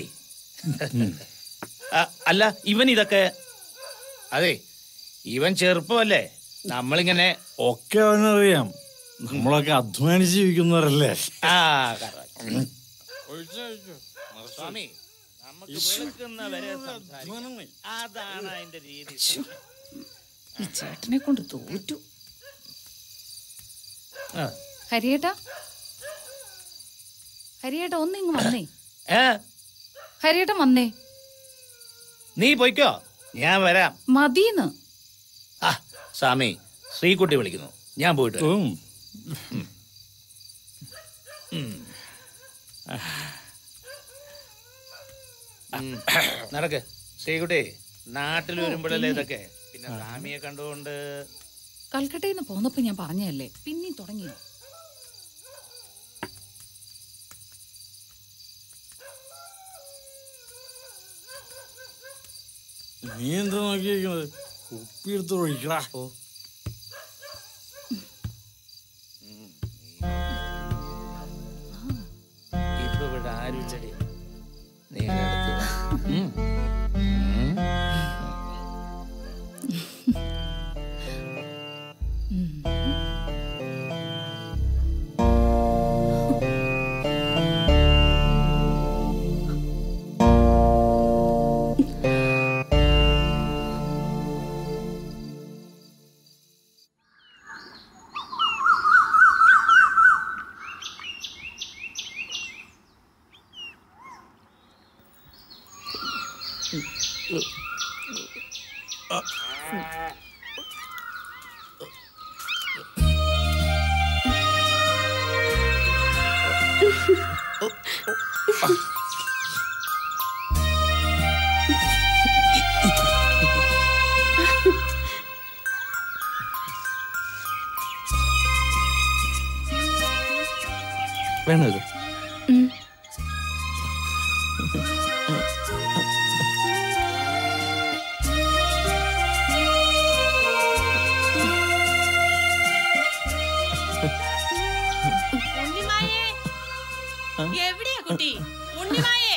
ആ, അല്ല ഇവൻ ഇതൊക്കെ അതെ ഇവൻ ചെറുപ്പമല്ലേ നമ്മളിങ്ങനെ ഒക്കെ അവനറിയാം നമ്മളൊക്കെ അധ്വാനിച്ച് ജീവിക്കുന്നവരല്ലേ ആ correct. സ്വാമി നമുക്ക് വെളുക്കുന്ന വരെ സംസാരിക്കാം. അതാണ് അതിന്റെ രീതി ഈ ചേട്ടനെ കൊണ്ട് തോറ്റു ആ. ഹരിയേട്ടാ ഹരിയേട്ടാ ഒന്നിങ്ങ് വന്നേ ഏ ഹരിയേട്ടൻ വന്നേ നീ പൊയ്ക്കോ ഞാൻ വരാം മതീന്ന് ആ സ്വാമി ശ്രീകുട്ടി വിളിക്കുന്നു ഞാൻ പോയിട്ട് വരാം. ഉം. ഉം. ഉം. നടക്ക് ശ്രീകുട്ടി നാട്ടിൽ വരുമ്പോഴല്ലേ ഇതൊക്കെ പിന്നെ സ്വാമിയെ കണ്ടുകൊണ്ട് കൽക്കട്ടയിൽ നിന്ന് പോന്നപ്പോ ഞാൻ പറഞ്ഞതല്ലേ പിന്നെയും തുടങ്ങിയോ നീ എന്താ നോക്കിയിരിക്കുന്നത് കുപ്പിയെടുത്ത് ഒഴിക്കടാ ഇപ്പൊ ഇവിടെ ആരും ചെടി നീ അടുത്ത് വാ. ഉം. ഉം. വേണോ ഇത് എവിടെയാ കുട്ടി ഉണ്ണിമായേ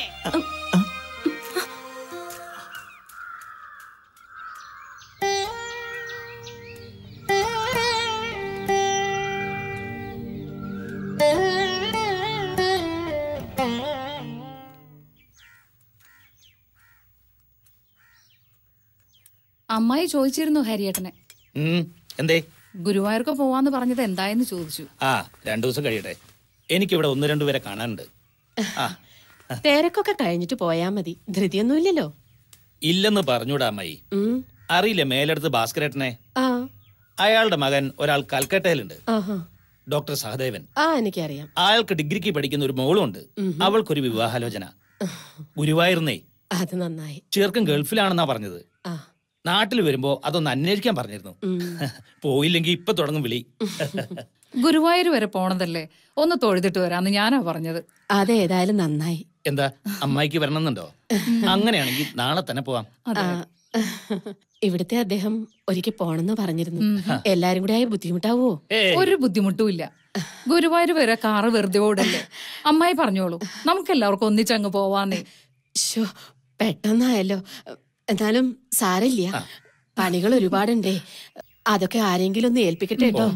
അമ്മായി ചോദിച്ചിരുന്നു ഹരിയേട്ടനെ ഉം, എന്തേ ഗുരുവായൂർക്ക് പോവാന്ന് പറഞ്ഞത് എന്തായെന്ന് ചോദിച്ചു ആ രണ്ടു ദിവസം കഴിയട്ടെ എനിക്കിവിടെ ഒന്ന് രണ്ടു പേരെ കാണാനുണ്ട് ആ തിരക്കൊക്കെ കഴിഞ്ഞിട്ട് പോയാ മതി ധൃതിയൊന്നുമില്ലല്ലോ ഇല്ലെന്ന് പറഞ്ഞൂടാ അമ്മായി ഉം. അറിയില്ല മേലെടുത്ത് ഭാസ്കരേട്ടനെ ആ അയാളുടെ മകൻ ഒരാൾ കൽക്കട്ടയിലുണ്ട് ആഹാ ഡോക്ടർ സഹദേവൻ ആ എനിക്കറിയാം അയാൾക്ക് ഡിഗ്രിക്ക് പഠിക്കുന്ന ഒരു മോളുണ്ട് അവൾക്കൊരു വിവാഹാലോചന ഗുരുവായൂർന്നേ അത് നന്നായി ചെറുക്കൻ ഗൾഫിലാണെന്നാ പറഞ്ഞത് ആ നാട്ടിൽ വരുമ്പോ അതൊന്ന് അന്വേഷിക്കാൻ പറഞ്ഞിരുന്നു പോയില്ലെങ്കിൽ ഇപ്പൊ തുടങ്ങും വിളി ഗുരുവായൂർ വരെ പോണതല്ലേ ഒന്ന് തൊഴുതിട്ട് വരാന്ന് ഞാനാ പറഞ്ഞത് അതേതായാലും നന്നായി എന്താ അമ്മായിക്ക് വരണമെന്നുണ്ടോ അങ്ങനെയാണെങ്കിൽ നാളെ തന്നെ പോവാം ആ, ഇവിടുത്തെ അദ്ദേഹം ഒരിക്കൽ പോണെന്ന് പറഞ്ഞിരുന്നു എല്ലാരും കൂടെ ആയി ബുദ്ധിമുട്ടാവോ ഒരു ബുദ്ധിമുട്ടും ഇല്ല ഗുരുവായൂർ വരെ കാറ് വെറുതെ ഓടല്ലേ അമ്മായി പറഞ്ഞോളൂ നമുക്ക് എല്ലാവർക്കും ഒന്നിച്ചങ്ങ് പോവാന്നേ ശോ പെട്ടെന്നായല്ലോ എന്നാലും സാരല്ല പണികൾ ഒരുപാടുണ്ടേ അതൊക്കെ ആരെങ്കിലും ഒന്ന് ഏൽപ്പിക്കട്ടെ കേട്ടോ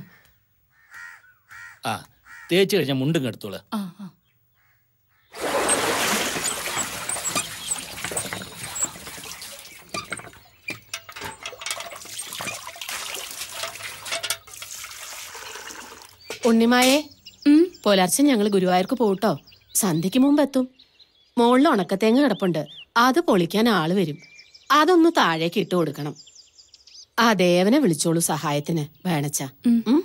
ആ തേച്ച് കഴിഞ്ഞാൽ മുണ്ടും എടുത്തോളൂ ആ ആ ഉണ്ണിമായെ പുലർച്ചെ ഞങ്ങൾ ഗുരുവായൂർക്ക് പോട്ടോ സന്ധ്യക്ക് മുമ്പ് എത്തും മുകളിൽ ഉണക്കത്തേങ്ങ കിടപ്പുണ്ട് അത് പൊളിക്കാൻ ആള് വരും അതൊന്ന് താഴേക്ക് ഇട്ട് കൊടുക്കണം ആ ദേവനെ വിളിച്ചോളൂ സഹായത്തിന് വേണച്ച ഉം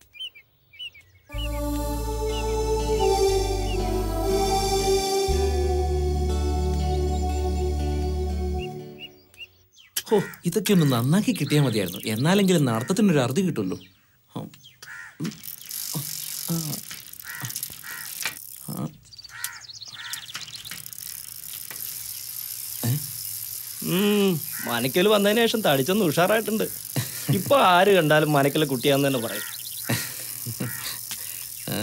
ഓ ഇതൊക്കെ ഒന്ന് നന്നാക്കി കിട്ടിയാൽ മതിയായിരുന്നു എന്നാലെങ്കിലും നടത്തത്തിനൊരു അറുതി കിട്ടുമല്ലോ ഉം. ഉം. ആ. ആ. മനക്കൽ വന്നതിന് ശേഷം തടിച്ചൊന്ന് ഉഷാറായിട്ടുണ്ട് ഇപ്പൊ ആര് കണ്ടാലും മനക്കലെ കുട്ടിയാന്ന് തന്നെ പറയും ആ.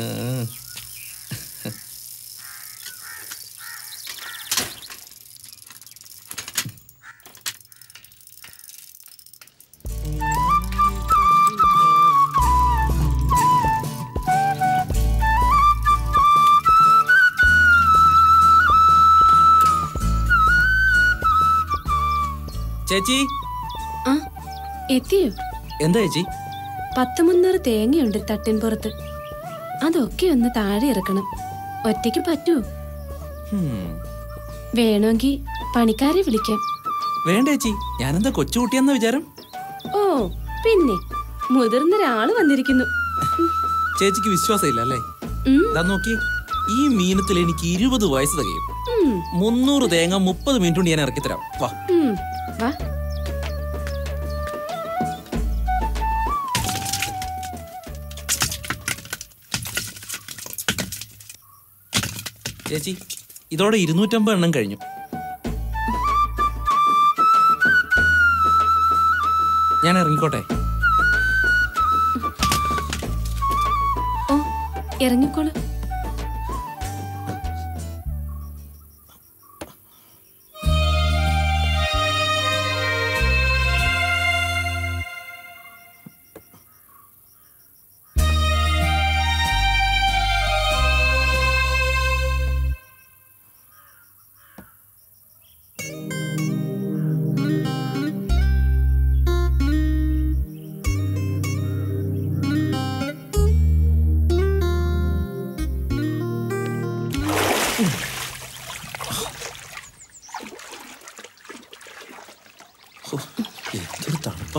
ചേച്ചി ആ എത്തിയോ എന്താ ചേച്ചി പത്ത് മുന്നൂറ് തേങ്ങയുണ്ട് തട്ടിൻ പുറത്ത് അതൊക്കെ ഒന്ന് താഴെ ഇറക്കണം ഒറ്റയ്ക്ക് പറ്റുമോ ഹും. വേണമെങ്കിൽ പണിക്കാരെ വിളിക്കാം വേണ്ട ചേച്ചി ഞാനെന്താ കൊച്ചുകുട്ടിയെന്ന വിചാരം ഓ പിന്നെ മുതിർന്നൊരാള് വന്നിരിക്കുന്നു ചേച്ചിക്ക് വിശ്വാസമില്ല അല്ലേ ഉം. ദാ നോക്കി ഈ മീനത്തിൽ എനിക്ക് ഇരുപത് വയസ്സ് തികയും ഉം, മുന്നൂറ് തേങ്ങ മുപ്പത് മിനിറ്റ് കൊണ്ട് ഞാൻ ഇറക്കി തരാം വാ ഉം. വാ ചേച്ചി ഇതോടെ ഇരുന്നൂറ്റമ്പത് എണ്ണം കഴിഞ്ഞു ഞാൻ ഇറങ്ങിക്കോട്ടെ ഓ ഇറങ്ങിക്കോളൂ ഹോ, എന്തൊരു തണുപ്പാ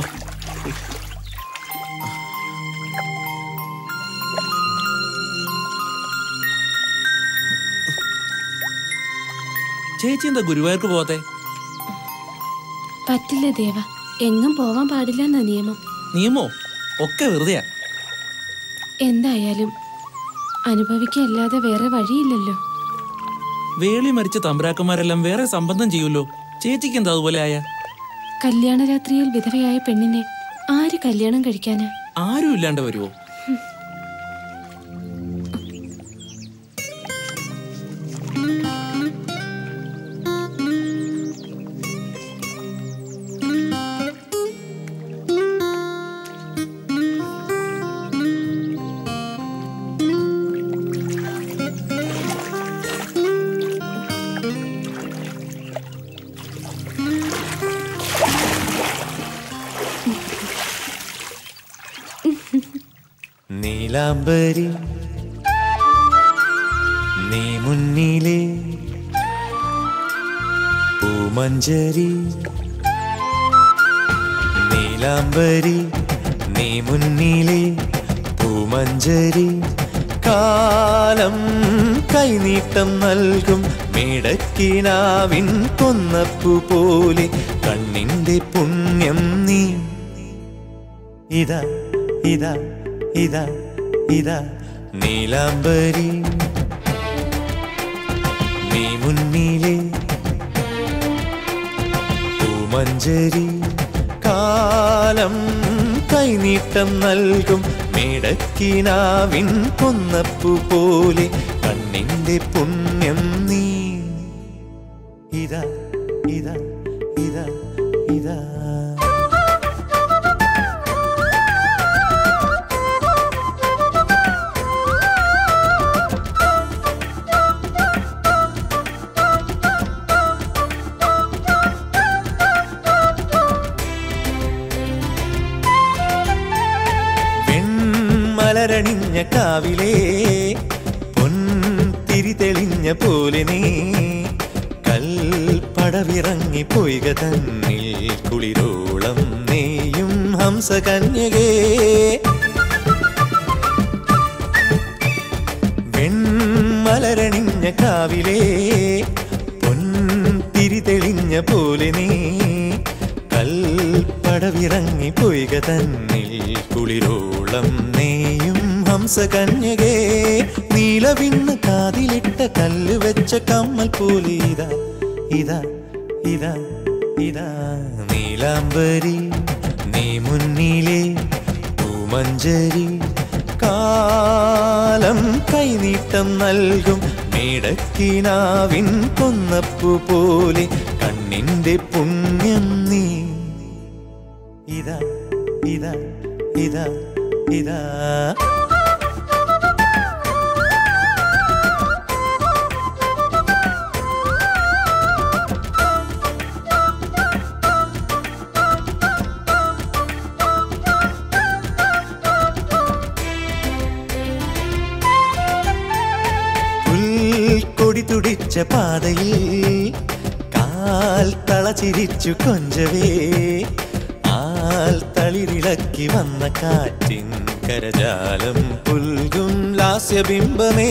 ചേച്ചി എന്താ ഗുരുവായൂർക്ക് പോവാത്തെ പറ്റില്ല ദേവ എങ്ങും പോവാൻ പാടില്ല എന്ന നിയമം നിയമോ ഒക്കെ വെറുതെയാ എന്തായാലും അനുഭവിക്കല്ലാതെ വേറെ വഴിയില്ലല്ലോ വേളി മരിച്ച തമ്പുരാക്കന്മാരെല്ലാം വേറെ സംബന്ധം ചെയ്യുമല്ലോ ചേച്ചിക്ക് എന്താ അതുപോലെ ആയ കല്യാണരാത്രിയിൽ വിധവയായ പെണ്ണിനെ ആര് കല്യാണം കഴിക്കാനാ ആരും ഇല്ലാണ്ട് വരുമോ നീലാംബരി നീ മുന്നിലെ പൂമഞ്ചരി നീലാംബരി നീ മുന്നിലെ പൂമഞ്ചരി കാലം കൈനീട്ടം നൽകും മേടക്കിനാവിൻ കൊന്നപ്പു പോലെ കണ്ണിന്റെ പുണ്യം നീ ഇതാ ഇതാ ഇതാ ഇതാ നീലാംബരി നീ മുന്നിലെ പൂമഞ്ചരി കാലം കൈനീട്ടം നൽകും മേടക്കിനാവിൻ കൊന്നപ്പു പോലെ കണ്ണിന്റെ പുണ്യം നീ ഇതാ ഇതാ ഇതാ ഇതാ വെൺമലരണിഞ്ഞ കാവിലേ പൊൻതിരി തെളിഞ്ഞ പോലെ നീ കൽപ്പടവിറങ്ങി പോയിക തന്നിൽ കുളിരോളം നീയും ഹംസകന്യകേ വെൺമലരണിഞ്ഞ കാവിലേ പൊൻതിരി തെളിഞ്ഞ പോലെ നീ കൽപ്പടവിറങ്ങി പോയിക തന്നിൽ കുളിരോളം നീയും ഹംസകന്യകേ നീലവിണ്ണ് കാതിലിട്ട കല്ല് വെച്ച കമ്മൽ പോലെ ഇതാ ഇതാ ഇതാ ഇതാ നീലാംബരി നീ മുന്നിലെ പൂമഞ്ചരി കാലം കൈനീട്ടം നൽകും മേടക്കിനാവിൻ കൊന്നപ്പു പോലെ കണ്ണിന്റെ പുണ്യം നീ ഇതാ ഇതാ ഇതാ ഇതാ പുൽക്കൊടി തുടിച്ച പാതയിൽ കാൽ തളചിരിച്ചു കൊഞ്ചവേ ആൽ തളിരിളക്കി വന്ന കാറ്റിൻ കരജാലം പുൽകും ലാസ്യബിംബമേ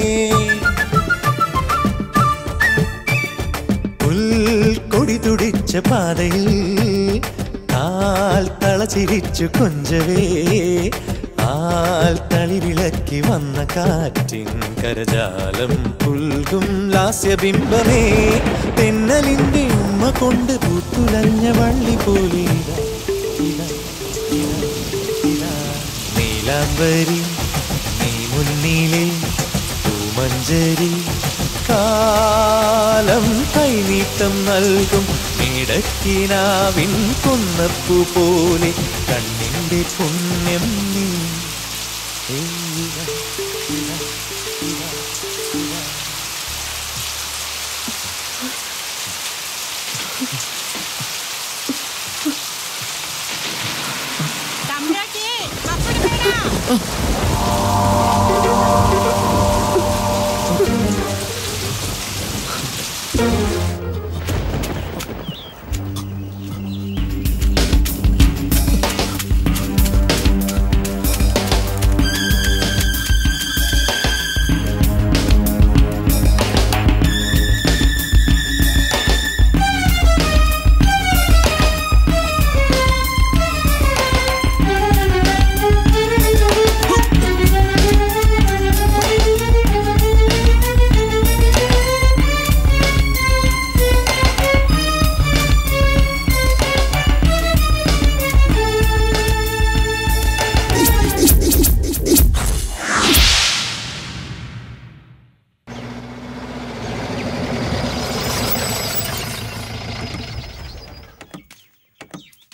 പുൽക്കൊടി തുടിച്ച പാതയിൽ കാൽ തളചിരിച്ചു കൊഞ്ചവേ ആൽ തളിരിളക്കി വന്ന കാറ്റിൻ കരജാലം പുൽകും ലാസ്യബിംബമേ തെന്നലിന്റെ ഉമ്മ കൊണ്ട് പൂത്തുലഞ്ഞ വള്ളി പോലെ ഇതാ, ഇതാ, ഇതാ, ഇതാ. നീലാംബരി നീ മുന്നിലെ പൂമഞ്ചരി കാലം കൈനീട്ടം നൽകും ഇടക്കിനാവിൻ കൊന്നപ്പു പോലെ കണ്ണിന്റെ പുണ്യം നീ ഏയ് ഇതാ, ഇതാ, ഇതാ, ഇതാ.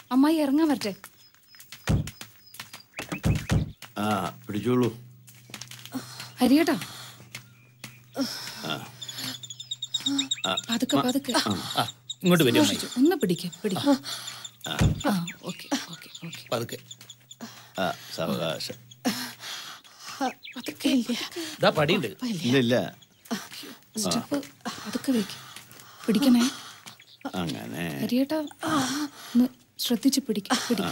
അമ്മായി ഇറങ്ങാൻ വരട്ടെ ആ പിടിച്ചോളൂ ഹരിയേട്ടാ ആ. ആ, പതുക്കെ മ- പതുക്കെ ആ, ഇങ്ങോട്ട് വരൂ, അമ്മായി. ഒന്ന് പിടിക്ക പിടിക്ക ആ, ആ ഓക്കെ ഓക്കെ ഓക്കെ പതുക്കെ ആ സാവകാശം പതുക്കെ ഇതാ പടിയുണ്ട് ഇല്ല ഇല്ല സ്റ്റെപ്പ് പതുക്കെ വെക്ക് പിടിക്കണേ അങ്ങനെ ഹരിയേട്ടാ ഒന്ന് ശ്രദ്ധിച്ച് പിടിക്ക പിടിക്ക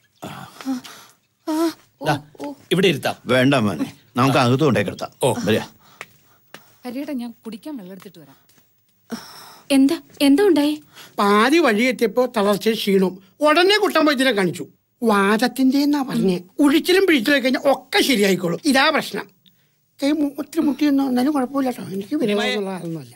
ദാ, ഇവിടെ ഇരുത്താം വേണ്ട മോനെ നമുക്ക് അകത്ത് കൊണ്ടേ കിടത്താം ഓ വരിക ഹരിയേട്ടാ ഞാൻ കുടിക്കാൻ വെള്ളം എടുത്തിട്ട് വരാം എന്താ എന്താ ഉണ്ടായി പാതി വഴി എത്തിയപ്പോ തളർച്ച ക്ഷീണവും ഉടനെ കുട്ടൻ വൈദ്യനെ കാണിച്ചു വാദത്തിന്റെ എന്നാ പറഞ്ഞേ ഉഴിച്ചിലും പിഴിച്ചിലും കഴിഞ്ഞാൽ ഒക്കെ ശരിയായിക്കോളും ഇതാ പ്രശ്നം കൈ ഒത്തിരി മുട്ടിയൊന്നും ഒന്നാലും കുഴപ്പമില്ല കേട്ടോ എനിക്ക് വിനോദമുള്ള ആളൊന്നുമല്ല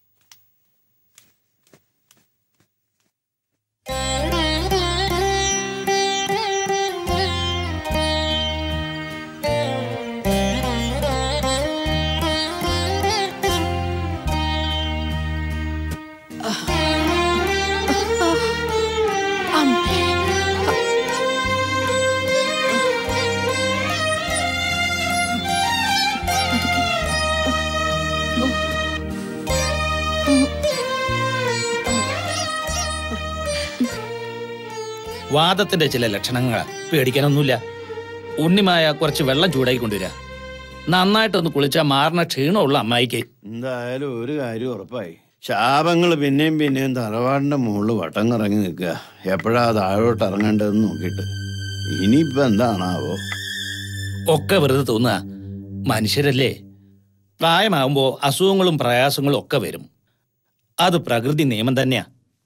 വാദത്തിന്റെ ചില ലക്ഷണങ്ങളാ പേടിക്കാനൊന്നുമില്ല ഉണ്ണിമായ കുറച്ച് വെള്ളം ചൂടാക്കി കൊണ്ടുവരാ നന്നായിട്ടൊന്ന് കുളിച്ചാൽ മാറുന്ന ക്ഷീണമുള്ള അമ്മായിക്ക് എന്തായാലും ഒരു കാര്യം ഉറപ്പായി ശാപങ്ങൾ പിന്നെയും പിന്നെയും തറവാടിന്റെ മുകളിൽ വട്ടം കറങ്ങി നിൽക്കുക എപ്പോഴാ താഴോട്ട് ഇറങ്ങേണ്ടതെന്ന് നോക്കിയിട്ട് ഇനിയിപ്പോ എന്താണാവോ ഒക്കെ വെറുതെ തോന്നുക മനുഷ്യരല്ലേ പ്രായമാകുമ്പോൾ അസുഖങ്ങളും പ്രയാസങ്ങളും ഒക്കെ വരും അത് പ്രകൃതി നിയമം തന്നെയാ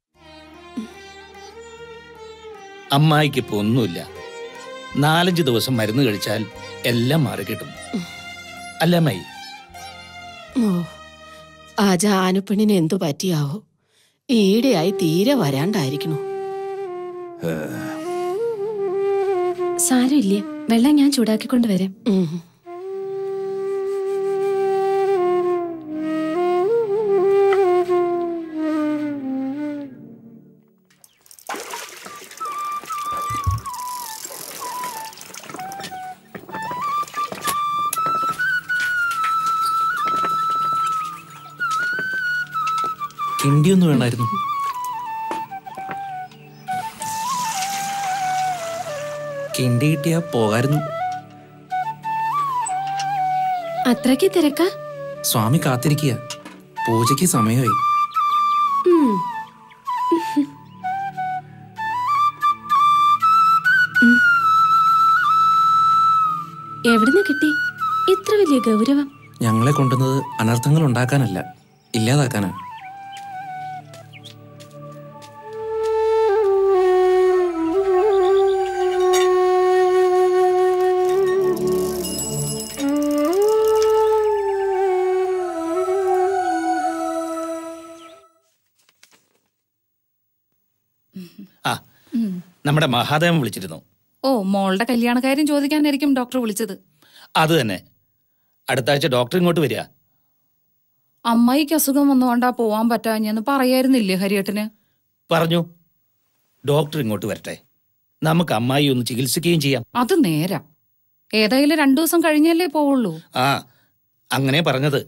അമ്മായിക്ക് ഇപ്പൊ ഒന്നുമില്ല നാലഞ്ച് ദിവസം മരുന്ന് കഴിച്ചാൽ എല്ലാം മാറിക്കിട്ടും അല്ല അമ്മായി ഓ ആ ജാനുപ്പെണ്ണിന് എന്തു പറ്റിയാവോ ഈടെയായി തീരെ വരാണ്ടായിരിക്കണു സാരമില്ല വെള്ളം ഞാൻ ചൂടാക്കിക്കൊണ്ട് വരാം കിണ്ടിയൊന്നും വേണമായിരുന്നു കിണ്ടി കിട്ടിയാ പോകായിരുന്നു അത്രയ്ക്ക് തിരക്കാ സ്വാമി കാത്തിരിക്കുക പൂജയ്ക്ക് സമയമായി ഉം. ഉം. എവിടുന്ന് കിട്ടി ഇത്ര വലിയ ഗൗരവം ഞങ്ങളെ കൊണ്ടുവന്നത് അനർത്ഥങ്ങൾ ഉണ്ടാക്കാനല്ല ഇല്ലാതാക്കാനാ ആ നമ്മുടെ മഹാദേവൻ വിളിച്ചിരുന്നു ഓ മോളുടെ കല്യാണക്കാര്യം ചോദിക്കാനായിരിക്കും ഡോക്ടർ വിളിച്ചത് അത് തന്നെ അടുത്ത ആഴ്ച ഡോക്ടർ ഇങ്ങോട്ട് വരിക അമ്മായിക്ക് അസുഖം വന്നുകൊണ്ടാ പോവാൻ പറ്റാഞ്ഞെന്ന് പറയായിരുന്നില്ലേ ഹരിയേട്ടന് പറഞ്ഞു ഡോക്ടർ ഇങ്ങോട്ട് വരട്ടെ നമുക്ക് അമ്മായി ഒന്ന് ചികിത്സിക്കുകയും ചെയ്യാം അത് നേരാ ഏതായാലും രണ്ടു ദിവസം കഴിഞ്ഞല്ലേ പോവുള്ളൂ ആ അങ്ങനെ പറഞ്ഞത്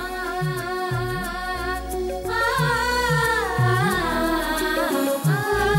ആ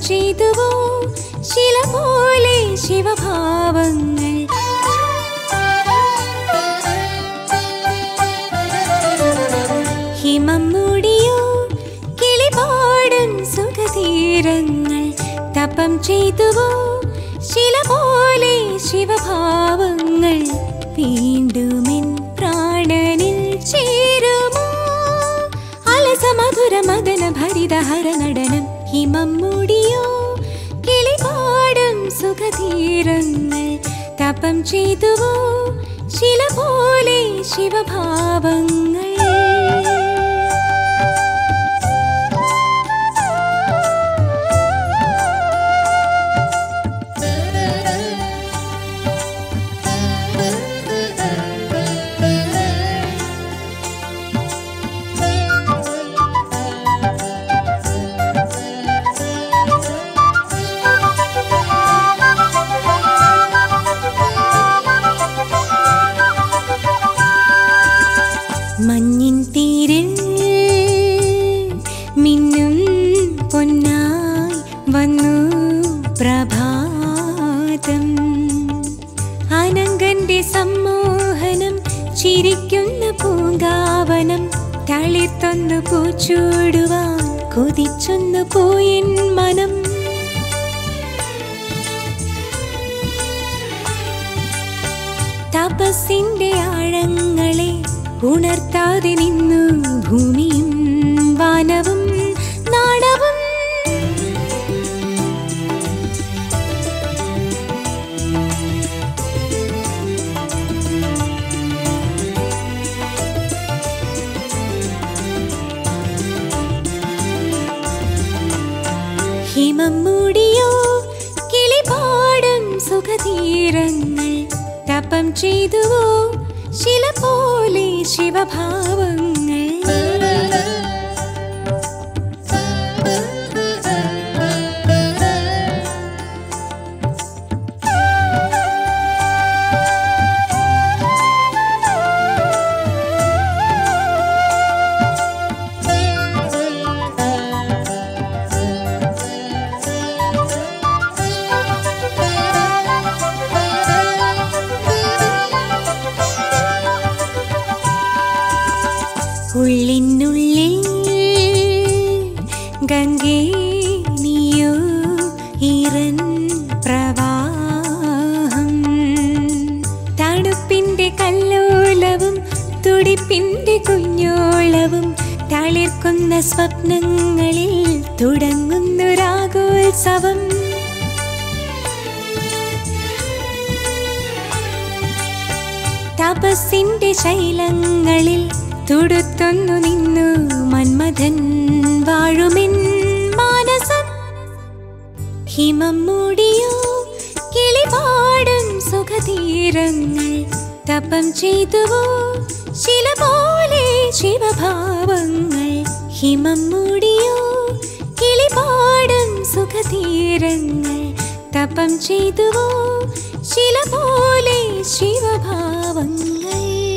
ചെയ്തുവോ ശില പോലെ ശിവഭാവങ്ങൾ ഹിമം മൂടിയോ കിളിപാടും സുഖതീരങ്ങൾ തപം ചെയ്തുവോ ശില പോലെ ശിവഭാവങ്ങൾ വീണ്ടുമെൻ പ്രാണനിൽ ചേരുമോ അലസമധുര മദന ഭരിത ഹര നടനം ഹിമം മൂടിയോ കിളിപാടും സുഖതീരങ്ങൾ തപം ചെയ്തുവോ ശില പോലെ ശിവഭാവങ്ങൾ മഞ്ഞിൻ തീരിൽ മിന്നും പൊന്നായി വന്നു പ്രഭാതം അനങ്കന്റെ സമ്മോഹനം ചിരിക്കുന്ന പൂങ്കാവനം തളിർത്തൊന്നു പൂച്ചൂടുവാൻ കൊതിച്ചൊന്നു പോയിൻ മനം തപസ്സിന്റെ ആഴങ്ങളെ ഉണർത്താതെ നിന്നു ഭൂമിയും വാനവും നാടവും ഹിമം മൂടിയോ കിളിപാടും സുഖതീരങ്ങൾ തപം ചെയ്തുവോ ശില പോലെ ശിവഭാവങ്ങൾ ഉള്ളിനുള്ളിൽ ഗംഗേ നീയോ ഈറൻ പ്രവാഹം തണുപ്പിന്റെ കല്ലോലവും തുടിപ്പിന്റെ കുഞ്ഞോളവും തളിർക്കുന്ന സ്വപ്നങ്ങളിൽ തുടങ്ങുന്നു രാഗോത്സവം തപസ്സിന്റെ ശൈലങ്ങളിൽ തുടുത്തൊന്നു നിന്നു മന്മഥൻ വാഴുമിൻ മാനസം ഹിമം മൂടിയോ കിളിപാടും സുഖതീരങ്ങൾ തപം ചെയ്തുവോ ശില പോലെ ശിവഭാവങ്ങൾ ഹിമം മൂടിയോ കിളിപാടും സുഖതീരങ്ങൾ തപം ചെയ്തുവോ ശില പോലെ ശിവഭാവങ്ങൾ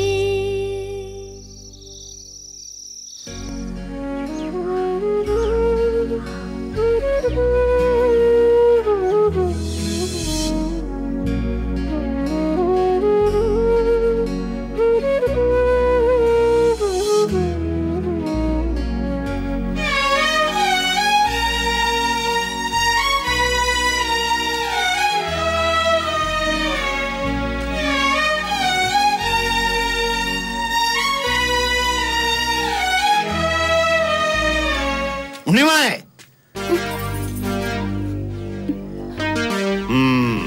ഉണ്ണിമായെ ഉം.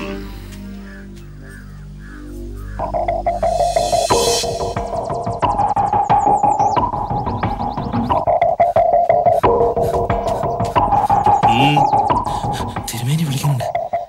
തിരുമേനി വിളിക്കുന്നുണ്ട്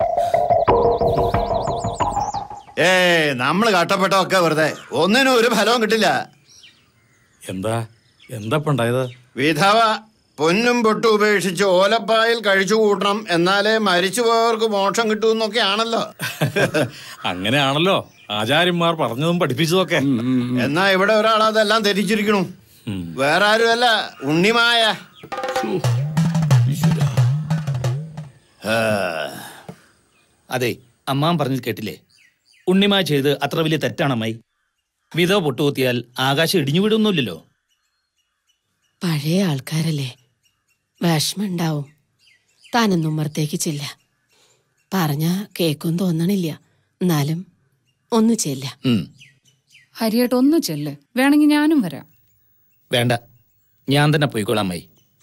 ഏ നമ്മള് കട്ടപ്പെട്ടൊക്കെ വെറുതെ ഒന്നിനും ഒരു ഫലവും കിട്ടില്ല എന്താ എന്താ ഇപ്പൊ ഉണ്ടായത് വിധവ പൊന്നും പൊട്ടും ഉപേക്ഷിച്ച് ഓലപ്പായിൽ കഴിച്ചു കൂട്ടണം എന്നാലേ മരിച്ചുപോയവർക്ക് മോക്ഷം കിട്ടുമെന്നൊക്കെയാണല്ലോ അങ്ങനെയാണല്ലോ ആചാര്യന്മാർ പറഞ്ഞതും പഠിപ്പിച്ചതൊക്കെ എന്നാ ഇവിടെ ഒരാൾ അതെല്ലാം ധരിച്ചിരിക്കണു വേറെ ആരുമല്ല ഉണ്ണിമായ അതെ അമ്മാൻ പറഞ്ഞത് കേട്ടില്ലേ ഉണ്ണിമ ചെയ്ത് അത്ര വലിയ തെറ്റാണ് അമ്മായി വിധവ പൊട്ടുകുത്തിയാൽ ആകാശം ഇടിഞ്ഞു വിടുന്നില്ലല്ലോ പഴയ ആൾക്കാരല്ലേ വിഷമുണ്ടാവും താനൊന്നും ഉമ്മറത്തേക്ക് ചെല്ല പറഞ്ഞ കേക്കും തോന്നണില്ല എന്നാലും ഒന്ന് ചെല്ല ഹരിയേട്ട് ഒന്ന് ചെല്ല് വേണമെങ്കിൽ ഞാനും വരാം വേണ്ട ഞാൻ തന്നെ പോയിക്കോളാം അമ്മായി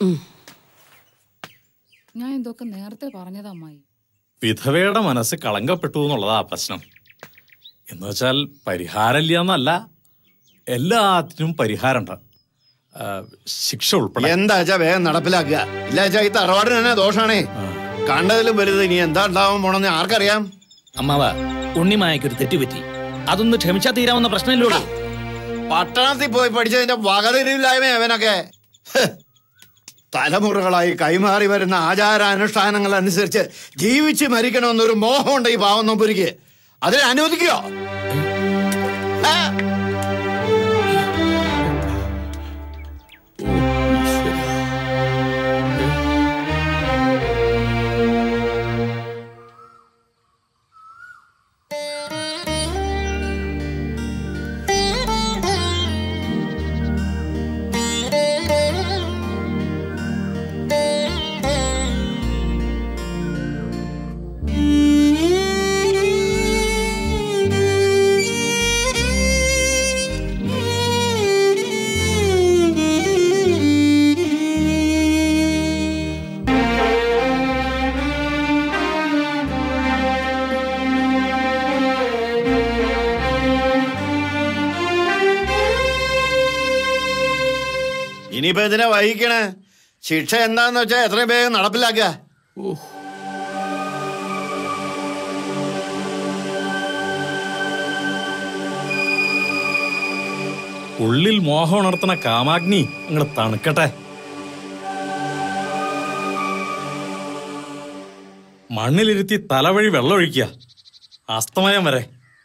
ഞാൻ ഇതൊക്കെ നേരത്തെ പറഞ്ഞതാ അമ്മായി വിധവയുടെ മനസ്സ് കളങ്കപ്പെട്ടു എന്നുള്ളതാ പ്രശ്നം എന്ന് വെച്ചാൽ പരിഹാരമില്ല എന്നല്ല എല്ലാത്തിനും പരിഹാരമുണ്ട് ആ, ശിക്ഷ ഉൾപ്പെടെ എന്താ വെച്ചാ വേഗം നടപ്പിലാക്കുക ഇല്ല വെച്ചാ ഈ തറവാടിന് തന്നെ ദോഷാണേ കണ്ടതിലും വലുത് ഇനി എന്താ ഉണ്ടാവാൻ പോണെന്ന് ആർക്കറിയാം അമ്മാവ ഉണ്ണിമായക്കൊരു തെറ്റുപറ്റി അതൊന്ന് ക്ഷമിച്ചാ തീരാവുന്ന പ്രശ്നമില്ലോളൂ പട്ടണത്തിൽ പോയി പഠിച്ചതിന്റെ വകതിരിവില്ലായ്മ അവനൊക്കെ ഹ്. തലമുറകളായി കൈമാറി വരുന്ന ആചാരാനുഷ്ഠാനങ്ങൾ അനുസരിച്ച് ജീവിച്ച് മരിക്കണമെന്നൊരു മോഹമുണ്ട് ഈ പാവം നമ്പൂരിക്ക് അതിനെ അനുവദിക്കോ ഇനിയിപ്പോ ഇതിനെ വഹിക്കണേ ശിക്ഷ എന്താന്ന് വെച്ചാ എത്രയും വേഗം നടപ്പിലാക്കുക ഉള്ളിൽ മോഹം ഉണർത്തുന്ന കാമാഗ്നി അങ്ങോട്ട് തണുക്കട്ടെ മണ്ണിലിരുത്തി തലവഴി വെള്ളമൊഴിക്കുക അസ്തമയം വരെ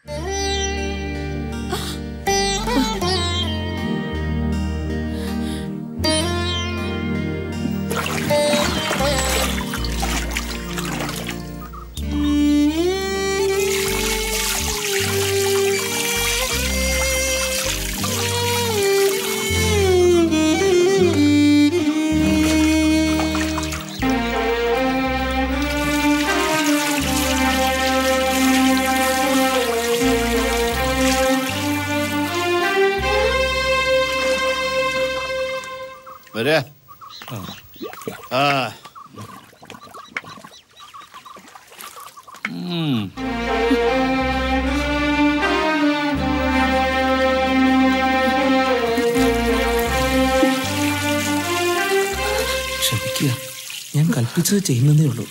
വരെ ആ ഉം. ക്ഷമിക്കുക ഞാൻ കൽപ്പിച്ചത് ചെയ്യുന്നതേ ഉള്ളൂ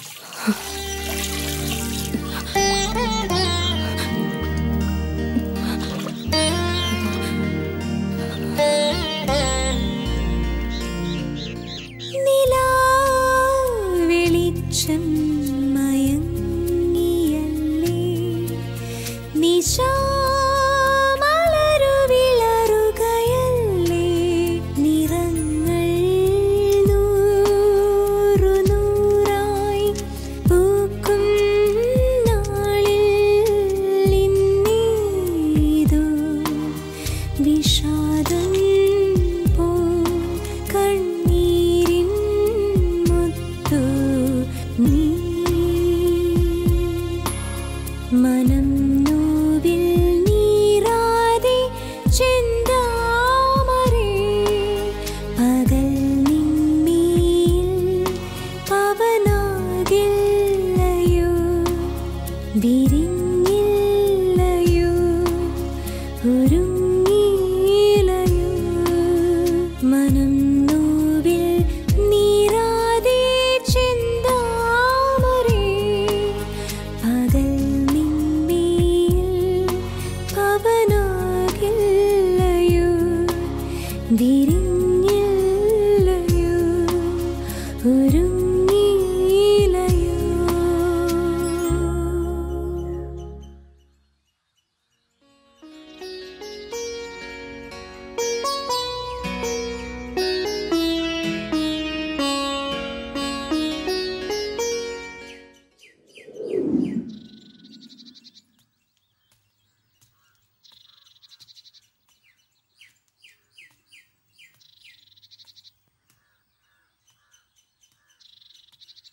വെളിച്ചം മയങ്ങിയല്ലേ നിശാമലരുവിളറുകയല്ലേ നിറങ്ങൾ നൂറു നൂറായി പൂക്കും നാളിൽ ഇന്നീതു വിഷാദം പോ കണ്ണീരിൻ മുത്തു നീ മനം നോവിൽ നീറാതെ ചെന്താമരേ പകൽ നിന്മേൽ പവനാകില്ലയോ വിരിഞ്ഞില്ലയോ ഒരുങ്ങിയിലയോ മനം നോവിൽ നീറാതെ ചിന്താമരേ പകൽ നിന്മേൽ പവനാകില്ലയോ വിരിഞ്ഞില്ലയോ ഒരുങ്ങിയിലയോ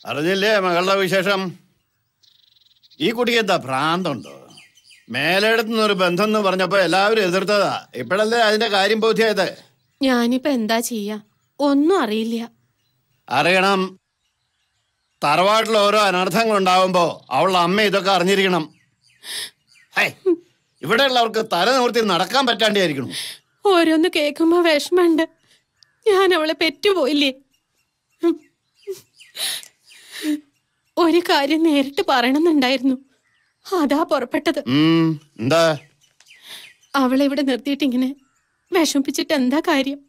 അറിഞ്ഞില്ലേ മകളുടെ വിശേഷം ഈ കുട്ടിക്ക് എന്താ ഭ്രാന്തുണ്ടോ മേലെടുത്തുനിന്ന് ഒരു ബന്ധം എന്ന് പറഞ്ഞപ്പോ എല്ലാവരും എതിർത്തതാ ഇപ്പോഴല്ലേ അതിന്റെ കാര്യം ബോധ്യായത് ഞാനിപ്പോ എന്താ ചെയ്യാ ഒന്നും അറിയില്ല അറിയണം തറവാട്ടിൽ ഓരോ അനർത്ഥങ്ങൾ ഉണ്ടാവുമ്പോ അവളുടെ അമ്മ ഇതൊക്കെ അറിഞ്ഞിരിക്കണം ഹൈ, ഇവിടെയുള്ളവർക്ക് തല നിവർത്തി നടക്കാൻ പറ്റാണ്ടായിരിക്കണം ഓരോന്ന് കേൾക്കുമ്പോ വിഷമമുണ്ട് ഞാൻ അവളെ പെറ്റുപോയില്ലേ ഒരു കാര്യം നേരിട്ട് പറയണമെന്നുണ്ടായിരുന്നു അതാ പുറപ്പെട്ടത് ഉം, എന്താ അവളെ ഇവിടെ നിർത്തിയിട്ട് ഇങ്ങനെ വിഷമിപ്പിച്ചിട്ട് എന്താ കാര്യം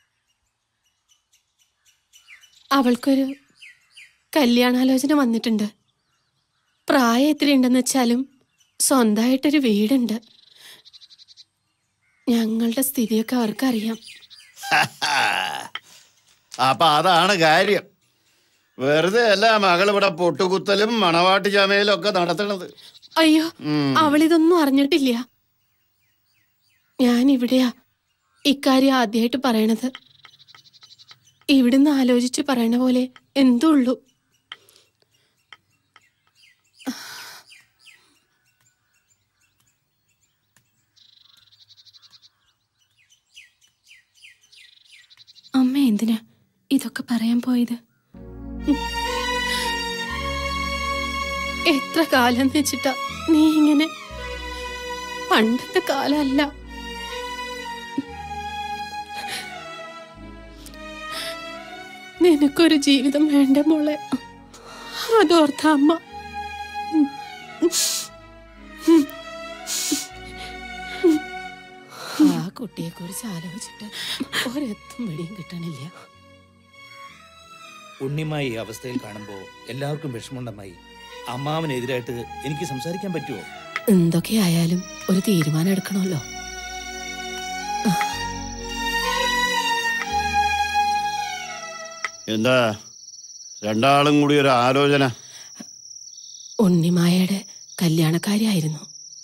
അവൾക്കൊരു കല്യാണാലോചന വന്നിട്ടുണ്ട് പ്രായം എത്രയുണ്ടെന്ന് വെച്ചാലും സ്വന്തമായിട്ടൊരു വീടുണ്ട് ഞങ്ങളുടെ സ്ഥിതിയൊക്കെ അവർക്കറിയാം അപ്പൊ അതാണ് കാര്യം വെറുതെ അല്ല മകൾ ഇവിടെ പൊട്ടുകുത്തലും മണവാട്ടി ചമയലും ഒക്കെ നടത്തണത് അയ്യോ ഉം. അവളിതൊന്നും അറിഞ്ഞിട്ടില്ല ഞാൻ ഇവിടെയാ ഇക്കാര്യം ആദ്യമായിട്ട് പറയണത് ഇവിടുന്ന് ആലോചിച്ച് പറയണ പോലെ എന്തോ ഉള്ളൂ അമ്മ എന്തിനാ ഇതൊക്കെ പറയാൻ പോയത് എത്ര കാലം വെച്ചിട്ടാ നീ ഇങ്ങനെ പണ്ടത്തെ കാലമല്ല നിനക്കൊരു ജീവിതം വേണ്ട മോളെ അതോർത്ത അമ്മ ആ കുട്ടിയെ കുറിച്ച് ആലോചിച്ചിട്ട് ഒരെത്തും വെടിയും കിട്ടണില്ല ഉണ്ണിമായി ഈ അവസ്ഥയിൽ കാണുമ്പോൾ എല്ലാവർക്കും വിഷമമുണ്ടമ്മായി അമ്മാവനെതിരായിട്ട് എനിക്ക് സംസാരിക്കാൻ പറ്റുമോ എന്തൊക്കെയായാലും ഒരു തീരുമാനം എടുക്കണമല്ലോ എന്താ രണ്ടാളും കൂടി ഒരു ആലോചന ഉണ്ണിമായയുടെ കല്യാണക്കാരിയായിരുന്നു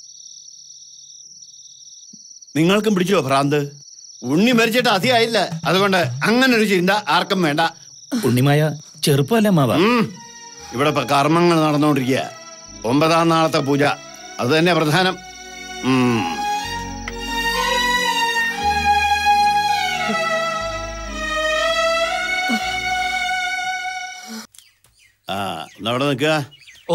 നിങ്ങൾക്കും പിടിച്ചോ ഭ്രാന്ത് ഉണ്ണി മരിച്ചിട്ട് അധികമായില്ല അതുകൊണ്ട് അങ്ങനെ ഒരു ചിന്ത ആർക്കും വേണ്ട ഉണ്ണിമായ ചെറുപ്പമല്ല അമ്മാവ ഉം. ഇവിടെ ഇപ്പൊ കർമ്മങ്ങൾ നടന്നുകൊണ്ടിരിക്കുക ഒമ്പതാം നാളത്തെ പൂജ അത് തന്നെ പ്രധാനം ഉം. ആ എന്നാ അവിടെ നിൽക്കുക ഓ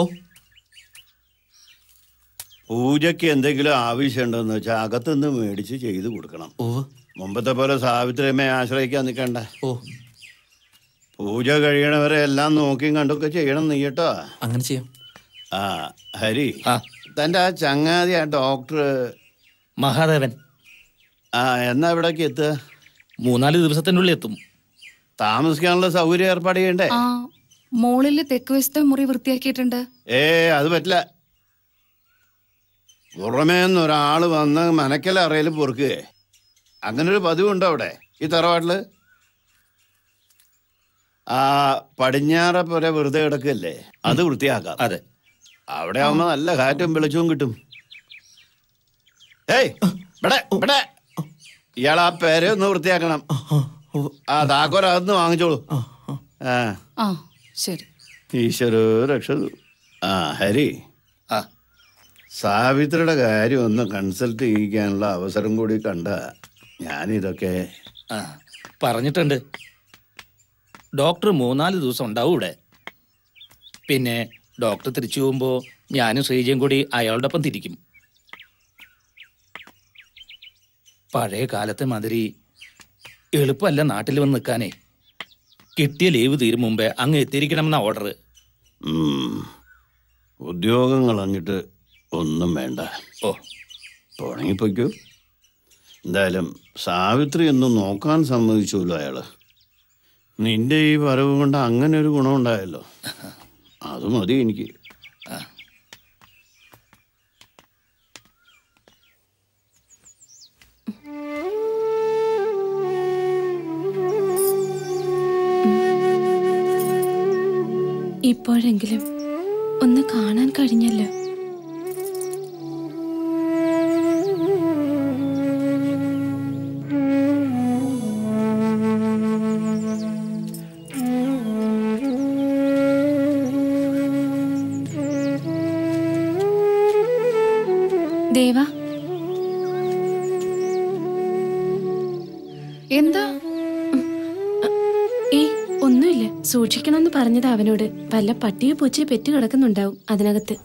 പൂജയ്ക്ക് എന്തെങ്കിലും ആവശ്യമുണ്ടെന്ന് വെച്ചാൽ അകത്തുനിന്ന് മേടിച്ച് ചെയ്തു കൊടുക്കണം ഓ മുമ്പത്തെ പോലെ സാവിത്രിയമ്മയെ ആശ്രയിക്കാൻ നിൽക്കണ്ട ഓ പൂജ കഴിയണവരെ എല്ലാം നോക്കിയും കണ്ടൊക്കെ ചെയ്യണം നീ കേട്ടോ അങ്ങനെ ചെയ്യാം ആ ഹരി തന്റെ ആ ചങ്ങാതി ആ ഡോക്ടർ മഹാദേവൻ ആ എന്നാ ഇവിടേക്ക് എത്തുക മൂന്നാല് ദിവസത്തിനുള്ളിൽ എത്തും താമസിക്കാനുള്ള സൗകര്യം ഏർപ്പാട് ചെയ്യണ്ടേ ആ മോളില് തെക്ക് വശത്തെ മുറി വൃത്തിയാക്കിയിട്ടുണ്ട് ഏ അത് പറ്റില്ല പുറമേ നിന്ന് ഒരാള് വന്ന് മനക്കല അറയിൽ പൊറുക്കുകയെ അങ്ങനെ ഒരു പതിവുണ്ടോ അവിടെ ഈ തറവാട്ടില് ആ പടിഞ്ഞാറ പുര വെറുതെ കിടക്കല്ലേ അത് വൃത്തിയാക്കാം അതെ അവിടെ ആവുമ്പോ നല്ല കാറ്റും വെളിച്ചവും കിട്ടും ഏയ് ഇവിടെ ഇവിടെ ഇയാൾ ആ പേരെ ഒന്ന് വൃത്തിയാക്കണം ആ താക്കോൽ അകത്ത് വാങ്ങിച്ചോളൂ ആ ആ ശരി ഈശ്വരോ രക്ഷതു ആ ഹരി ആ സാവിത്രിയുടെ കാര്യം ഒന്ന് കൺസൾട്ട് ചെയ്യിക്കാനുള്ള അവസരം കൂടി കണ്ട ഞാനിതൊക്കെ ആ പറഞ്ഞിട്ടുണ്ട് ഡോക്ടർ മൂന്നാല് ദിവസം ഉണ്ടാവും ഇവിടെ പിന്നെ ഡോക്ടർ തിരിച്ചു പോകുമ്പോൾ ഞാനും ശ്രീജയും കൂടി അയാളുടെ ഒപ്പം തിരിക്കും പഴയ കാലത്തെ മാതിരി എളുപ്പമല്ല നാട്ടിൽ വന്ന് നിൽക്കാനേ കിട്ടിയ ലീവ് തീരും മുമ്പേ അങ്ങ് എത്തിയിരിക്കണമെന്ന ഓർഡർ ഉം, ഉദ്യോഗങ്ങൾ അങ്ങോട്ട് ഒന്നും വേണ്ട ഓ പോണെങ്കിപ്പോയ്ക്കോ എന്തായാലും സാവിത്രി ഒന്നും നോക്കാൻ സമ്മതിച്ചല്ലോ അയാള് നിന്റെ ഈ വരവ് കൊണ്ട് അങ്ങനെ ഒരു ഗുണമുണ്ടായല്ലോ അത് മതി എനിക്ക് ഇപ്പോഴെങ്കിലും ഒന്ന് കാണാൻ കഴിഞ്ഞല്ലോ ദേവ എന്താ ഏ ഒന്നുമില്ല സൂക്ഷിക്കണമെന്ന് പറഞ്ഞത് അവനോട് വല്ല പട്ടിയോ പൂച്ചയോ പെറ്റ് കിടക്കുന്നുണ്ടാവും അതിനകത്ത്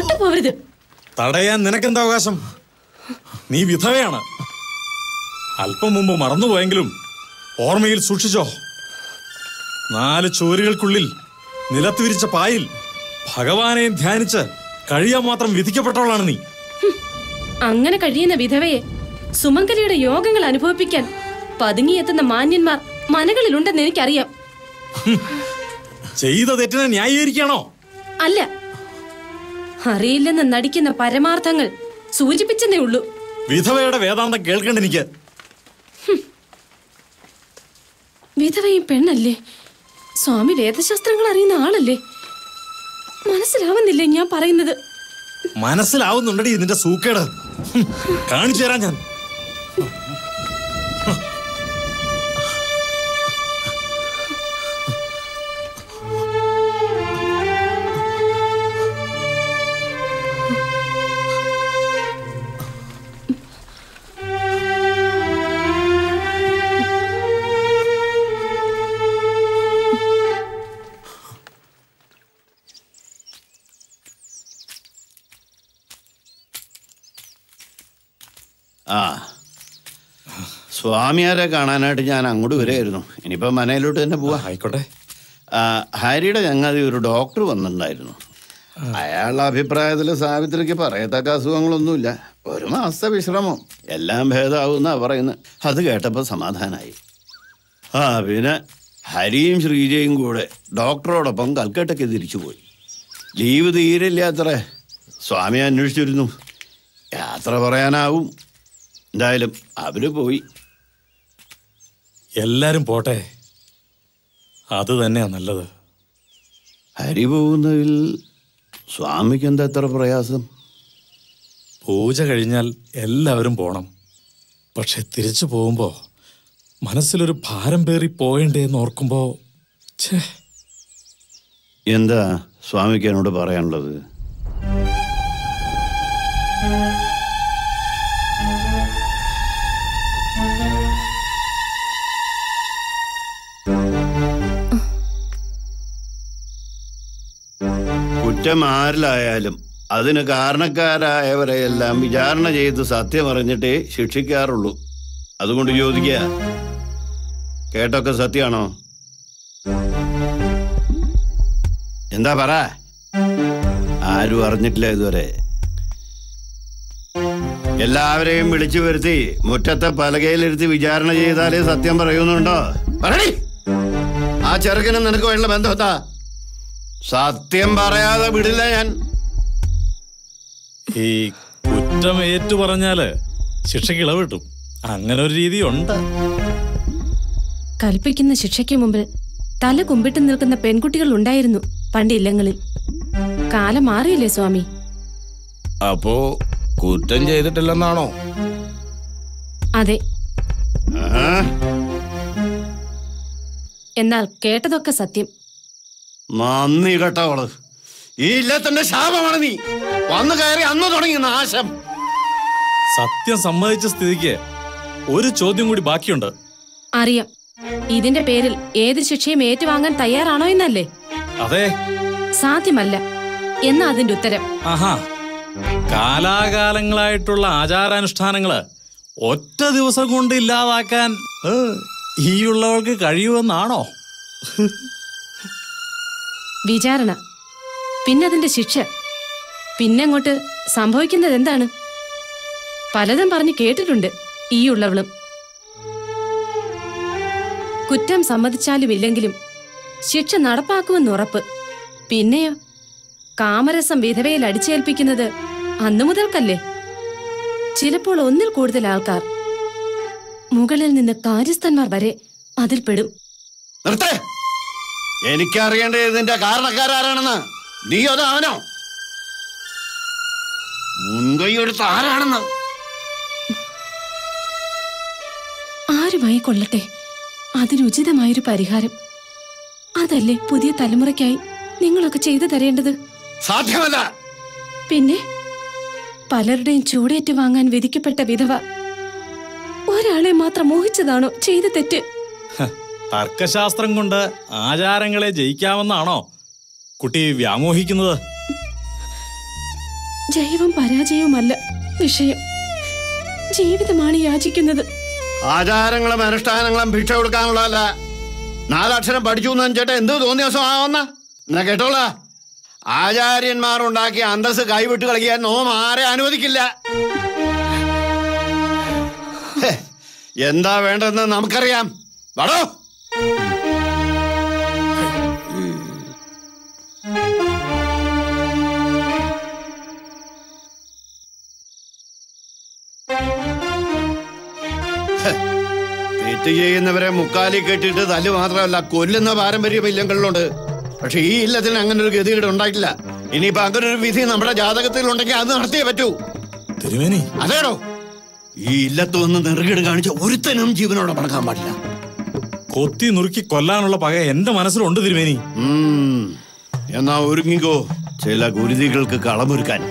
വിട്ടുപോകരുത് തടയാൻ നിനക്കെന്താ അവകാശം നീ വിധവയാണ് അല്പം മുമ്പ് മറന്നുപോയെങ്കിലും ഓർമ്മയിൽ സൂക്ഷിച്ചോ നാല് ചുവരുകൾക്കുള്ളിൽ നിലത്ത് വിരിച്ച പായിൽ ഭഗവാനെ ധ്യാനിച്ച് കഴിയാൻ മാത്രം വിധിക്കപ്പെട്ടവളാണ് നീ അങ്ങനെ കഴിയുന്ന വിധവയെ സുമംഗലിയുടെ യോഗങ്ങൾ അനുഭവിപ്പിക്കാൻ പതുങ്ങിയെത്തുന്ന മാന്യന്മാർ മനകളിലുണ്ടെന്ന് എനിക്കറിയാം ചെയ്ത തെറ്റിനെ ന്യായീകരിക്കണോ അല്ല അറിയില്ലെന്ന് നടിക്കുന്ന പരമാർത്ഥങ്ങൾ സൂചിപ്പിച്ചെന്നേ ഉള്ളൂ വിധവയുടെ വേദാന്തം കേൾക്കണ്ട എനിക്ക് വിധവയും പെണ്ണല്ലേ സ്വാമി വേദശാസ്ത്രങ്ങൾ അറിയുന്ന ആളല്ലേ മനസ്സിലാവുന്നില്ലേ ഞാൻ പറയുന്നത് മനസ്സിലാവുന്നുണ്ടടി ഇതിന്റെ സൂക്കേട് ഹും, കാണിച്ചു തരാം ഞാൻ ആ സ്വാമിയാരെ കാണാനായിട്ട് ഞാൻ അങ്ങോട്ട് വരികയായിരുന്നു ഇനിയിപ്പോ മനയിലോട്ട് തന്നെ പോവാ ആയിക്കോട്ടെ ഹാരിയുടെ ചങ്ങാതി ഒരു ഡോക്ടർ വന്നിട്ടുണ്ടായിരുന്നു അയാളുടെ അഭിപ്രായത്തിൽ സാവിത്രിക്ക് പറയത്തക്ക അസുഖങ്ങളൊന്നുമില്ല ഒരു മാസത്തെ വിശ്രമം എല്ലാം ഭേദമാവുന്ന പറയുന്നത് അത് കേട്ടപ്പോൾ സമാധാനമായി ആ പിന്നെ ഹരിയും ശ്രീജയും കൂടെ ഡോക്ടറോടൊപ്പം കൽക്കട്ടയ്ക്ക് തിരിച്ചുപോയി ലീവ് തീരില്ല അത്രേ സ്വാമി അന്വേഷിച്ചിരുന്നു യാത്ര പറയാനാവും എന്തായാലും അവര് പോയി എല്ലാരും പോട്ടെ അത് തന്നെയാ നല്ലത് ഹരി പോകുന്നതിൽ സ്വാമിക്ക് എന്താ എത്ര പ്രയാസം പൂജ കഴിഞ്ഞാൽ എല്ലാവരും പോണം പക്ഷെ തിരിച്ചു പോകുമ്പോ മനസ്സിലൊരു ഭാരം പേറി പോയണ്ടേ എന്ന് ഓർക്കുമ്പോ ഛേ എന്താ സ്വാമിക്ക് എന്നോട് പറയാനുള്ളത് കുറ്റം ആരിലായാലും അതിന് കാരണക്കാരായവരെയെല്ലാം വിചാരണ ചെയ്ത് സത്യം അറിഞ്ഞിട്ടേ ശിക്ഷിക്കാറുള്ളൂ അതുകൊണ്ട് ചോദിക്കുക കേട്ടൊക്കെ സത്യമാണോ എന്താ പറ ആരും അറിഞ്ഞിട്ടില്ല ഇതുവരെ എല്ലാവരെയും വിളിച്ചു വരുത്തി മുറ്റത്തെ പലകയിലിരുത്തി വിചാരണ ചെയ്താലേ സത്യം പറയുന്നുണ്ടോ പറയടി ആ ചെറുക്കനും നിനക്ക് വേണ്ട ബന്ധം എന്താ സത്യം പറയാതെ വിടില്ല ഞാൻ ഈ കുറ്റം ഏറ്റു പറഞ്ഞാല് ശിക്ഷയ്ക്ക് ഇളവ് കിട്ടും അങ്ങനെ ഒരു രീതിയുണ്ട് കൽപ്പിക്കുന്ന ശിക്ഷയ്ക്ക് മുമ്പിൽ തല കുമ്പിട്ട് നിൽക്കുന്ന പെൺകുട്ടികൾ ഉണ്ടായിരുന്നു പണ്ട് ഇല്ലങ്ങളിൽ കാലം മാറിയില്ലേ സ്വാമി അപ്പോ കുറ്റം ചെയ്തിട്ടില്ലെന്നാണോ അതെ എന്നാൽ കേട്ടതൊക്കെ സത്യം നന്ദി കേട്ടവള് ഈ ഇല്ലത്തിന്റെ ശാപമാണ് നീ വന്നു കയറി അന്ന് തുടങ്ങി നാശം സത്യം സമ്മതിച്ച സ്ഥിതിക്ക് ഒരു ചോദ്യം കൂടി ബാക്കിയുണ്ട് അറിയാം ഇതിന്റെ പേരിൽ ഏത് ശിക്ഷയും ഏറ്റുവാങ്ങാൻ തയ്യാറാണോ എന്നല്ലേ അതെ സാധ്യമല്ല എന്നാ അതിന്റെ ഉത്തരം ആഹാ കാലാകാലങ്ങളായിട്ടുള്ള ആചാരാനുഷ്ഠാനങ്ങള് ഒറ്റ ദിവസം കൊണ്ട് ഇല്ലാതാക്കാൻ ഏ, ഈ ഉള്ളവൾക്ക് കഴിയുമെന്നാണോ വിചാരണ പിന്നെ അതിന്റെ ശിക്ഷ പിന്നങ്ങോട്ട് സംഭവിക്കുന്നത് എന്താണ് പലതും പറഞ്ഞു കേട്ടിട്ടുണ്ട് ഈ ഉള്ളവളും കുറ്റം സമ്മതിച്ചാലും ഇല്ലെങ്കിലും ശിക്ഷ നടപ്പാക്കുമെന്ന് ഉറപ്പ് പിന്നെയോ കാമരസം വിധവയിൽ അടിച്ചേൽപ്പിക്കുന്നത് അന്നു മുതൽക്കല്ലേ ചിലപ്പോൾ ഒന്നിൽ കൂടുതൽ ആൾക്കാർ മുകളിൽ നിന്ന് കാര്യസ്ഥന്മാർ വരെ അതിൽപ്പെടും നിർത്തേ എനിക്കറിയേണ്ടത് ഇതിന്റെ കാരണക്കാരാരാണെന്ന് നീ അതോ അവനോ മുൻകൈ എടുത്ത് ആരാണെന്ന് ആരുമായി കൊള്ളട്ടെ അതിനുചിതമായൊരു പരിഹാരം അതല്ലേ പുതിയ തലമുറയ്ക്കായി നിങ്ങളൊക്കെ ചെയ്തു തരേണ്ടത് സാധ്യമല്ല പിന്നെ പലരുടെയും ചൂടേറ്റ് വാങ്ങാൻ വിധിക്കപ്പെട്ട വിധവ ഒരാളെ മാത്രം മോഹിച്ചതാണോ ചെയ്ത തെറ്റ് ഹ, തർക്കശാസ്ത്രം കൊണ്ട് ആചാരങ്ങളെ ജയിക്കാമെന്നാണോ കുട്ടി വ്യാമോഹിക്കുന്നത് ജൈവം പരാജയവുമല്ല വിഷയം ജീവിതമാണ് യാചിക്കുന്നത് ആചാരങ്ങളും അനുഷ്ഠാനങ്ങളും ഭിക്ഷ കൊടുക്കാനുള്ളതല്ല നാലക്ഷരം പഠിച്ചു എന്ന് വെച്ചിട്ട് എന്ത് തോന്നിയ ദിവസം ആവുന്ന എന്നാ കേട്ടോളാ ആചാര്യന്മാർ ഉണ്ടാക്കിയ അന്തസ് കൈവിട്ട് കളിക്കാൻ നോം ആരെ അനുവദിക്കില്ല ഹെ, എന്താ വേണ്ടതെന്ന് നമുക്കറിയാം വടോ തെറ്റ് ചെയ്യുന്നവരെ മുക്കാലി കെട്ടിയിട്ട് തല്ല് മാത്രമല്ല കൊല്ലുന്ന പാരമ്പര്യം ഇല്ലങ്ങളിലുണ്ട് പക്ഷെ ഈ ഇല്ലത്തിന് അങ്ങനെ ഒരു ഗതികേട് ഉണ്ടായിട്ടില്ല ഇനിയിപ്പോ അങ്ങനെ ഒരു വിധി നമ്മുടെ ജാതകത്തിൽ ഉണ്ടെങ്കിൽ അത് നടത്തിയേ പറ്റൂ തിരുമേനി അതേടോ ഈ ഇല്ലത്ത് വന്ന് നെറുകേട് കാണിച്ച ഒരുത്തനും ജീവനോടെ മടക്കാൻ പാടില്ല കൊത്തി നുറുക്കി കൊല്ലാനുള്ള പക എന്റെ മനസ്സിലുണ്ട് തിരുമേനി ഉം. എന്നാ ഒരുങ്ങിക്കോ ചില ഗുരുതികൾക്ക് കളമൊരുക്കാൻ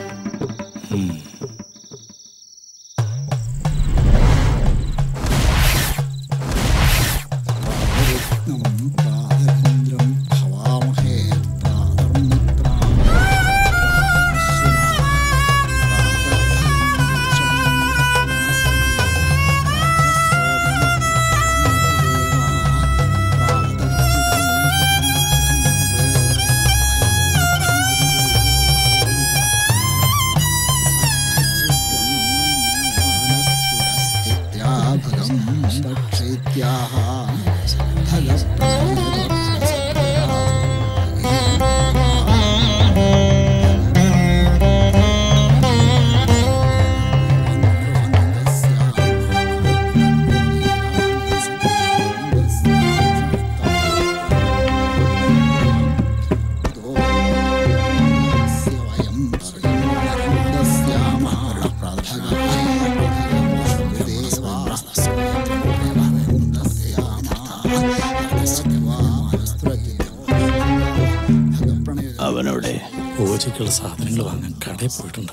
അവനവിടെ പൂജയ്ക്കുള്ള സാധനങ്ങൾ വാങ്ങാൻ കടയിൽ പോയിട്ടുണ്ട്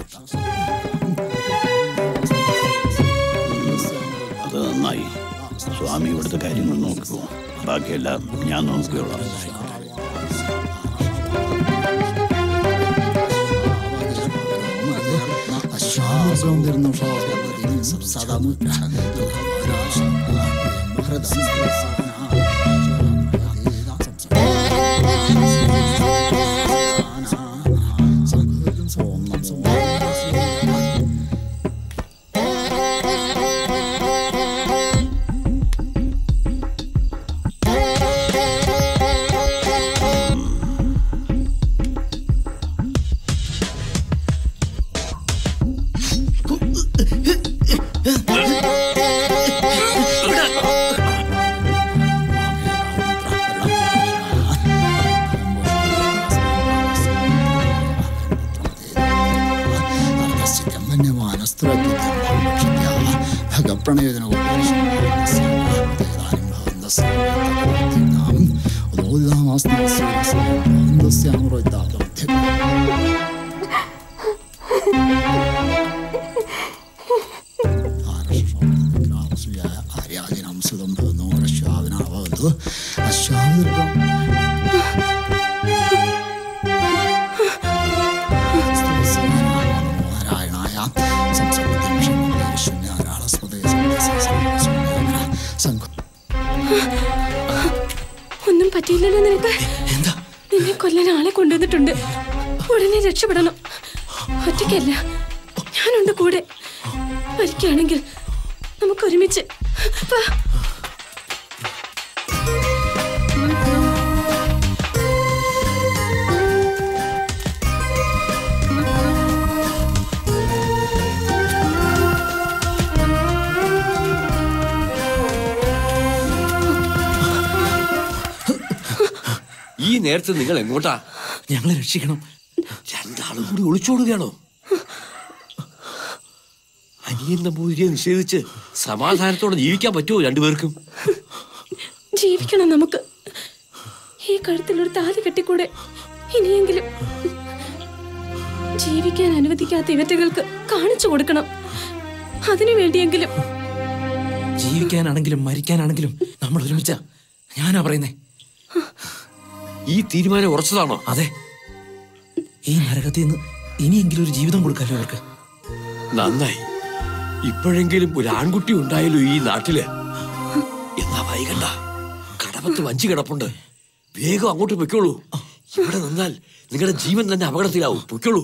അത് നന്നായി സ്വാമി ഇവിടുത്തെ കാര്യങ്ങൾ നോക്കിക്കോ ബാക്കിയെല്ലാം ഞാൻ നോക്കിക്കോളാം ഒന്നും പറ്റിയില്ലല്ലോ നിനക്ക് നിന്നെ കൊല്ലാൻ ആളെ കൊണ്ടുവന്നിട്ടുണ്ട് ഉടനെ രക്ഷപ്പെടണം ഒറ്റയ്ക്കല്ല ഞാനുണ്ട് കൂടെ മരിക്കുകയാണെങ്കിൽ നമുക്ക് ഒരുമിച്ച് വാ. ഈ നേരത്തെ നിങ്ങൾ എങ്ങോട്ടാ ഞങ്ങളെ രക്ഷിക്കണം രണ്ടാളും കൂടി ഒളിച്ചോടുകയാണോ അനിയൻ നമ്പൂതിരിയെ നിഷേധിച്ച് സമാധാനത്തോടെ ജീവിക്കാൻ പറ്റുമോ രണ്ടുപേർക്കും ജീവിക്കണം നമുക്ക് ഈ കഴുത്തിൽ ഒരു താലി കെട്ടിക്കൂടെ ഇനിയെങ്കിലും ജീവിക്കാൻ അനുവദിക്കാത്ത ഇവറ്റകൾക്ക് കാണിച്ചു കൊടുക്കണം അതിനു വേണ്ടിയെങ്കിലും ജീവിക്കാനാണെങ്കിലും മരിക്കാനാണെങ്കിലും നമ്മൾ ഒരുമിച്ച ഞാനാ പറയുന്നേ ഈ തീരുമാനം ഉറച്ചതാണോ അതെ ഈ നരകത്തിൽ നിന്ന് ഇനിയെങ്കിലും ഒരു ജീവിതം കൊടുക്കാമല്ലോ അവർക്ക് നന്നായി ഇപ്പോഴെങ്കിലും ഒരു ആൺകുട്ടി ഉണ്ടായല്ലോ ഈ നാട്ടില് എന്നാ വൈകണ്ട കടമത്ത് വഞ്ചി കിടപ്പുണ്ട് വേഗം അങ്ങോട്ട് പൊയ്ക്കോളൂ ഇവിടെ നിന്നാൽ നിങ്ങളുടെ ജീവൻ തന്നെ അപകടത്തിലാവും പൊയ്ക്കോളൂ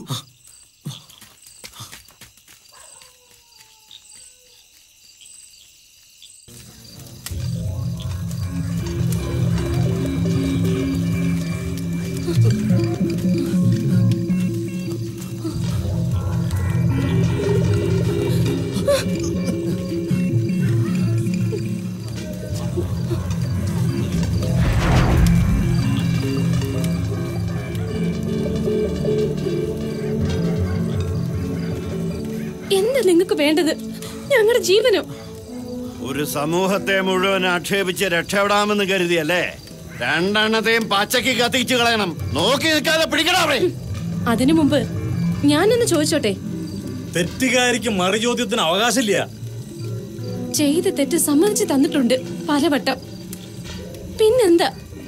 എന്താ നിങ്ങൾക്ക് വേണ്ടത് ഞങ്ങളുടെ ജീവനോ ഒരു സമൂഹത്തെ മുഴുവൻ ആക്ഷേപിച്ച് രക്ഷപ്പെടാമെന്ന് കരുതിയല്ലേ രണ്ടെണ്ണത്തെയും പച്ചക്ക് കത്തിച്ചു കളയണം നോക്കി നിൽക്കാതെ പിടിക്കണ അവിടെ അതിനു മുമ്പ് ഞാനൊന്ന് ചോദിച്ചോട്ടെ തെറ്റുകാരിക്ക് മറുചോദ്യത്തിന് അവകാശമില്ല ചെയ്ത തെറ്റ് സമ്മതിച്ചു തന്നിട്ടുണ്ട് പലവട്ടം പിന്നെന്താ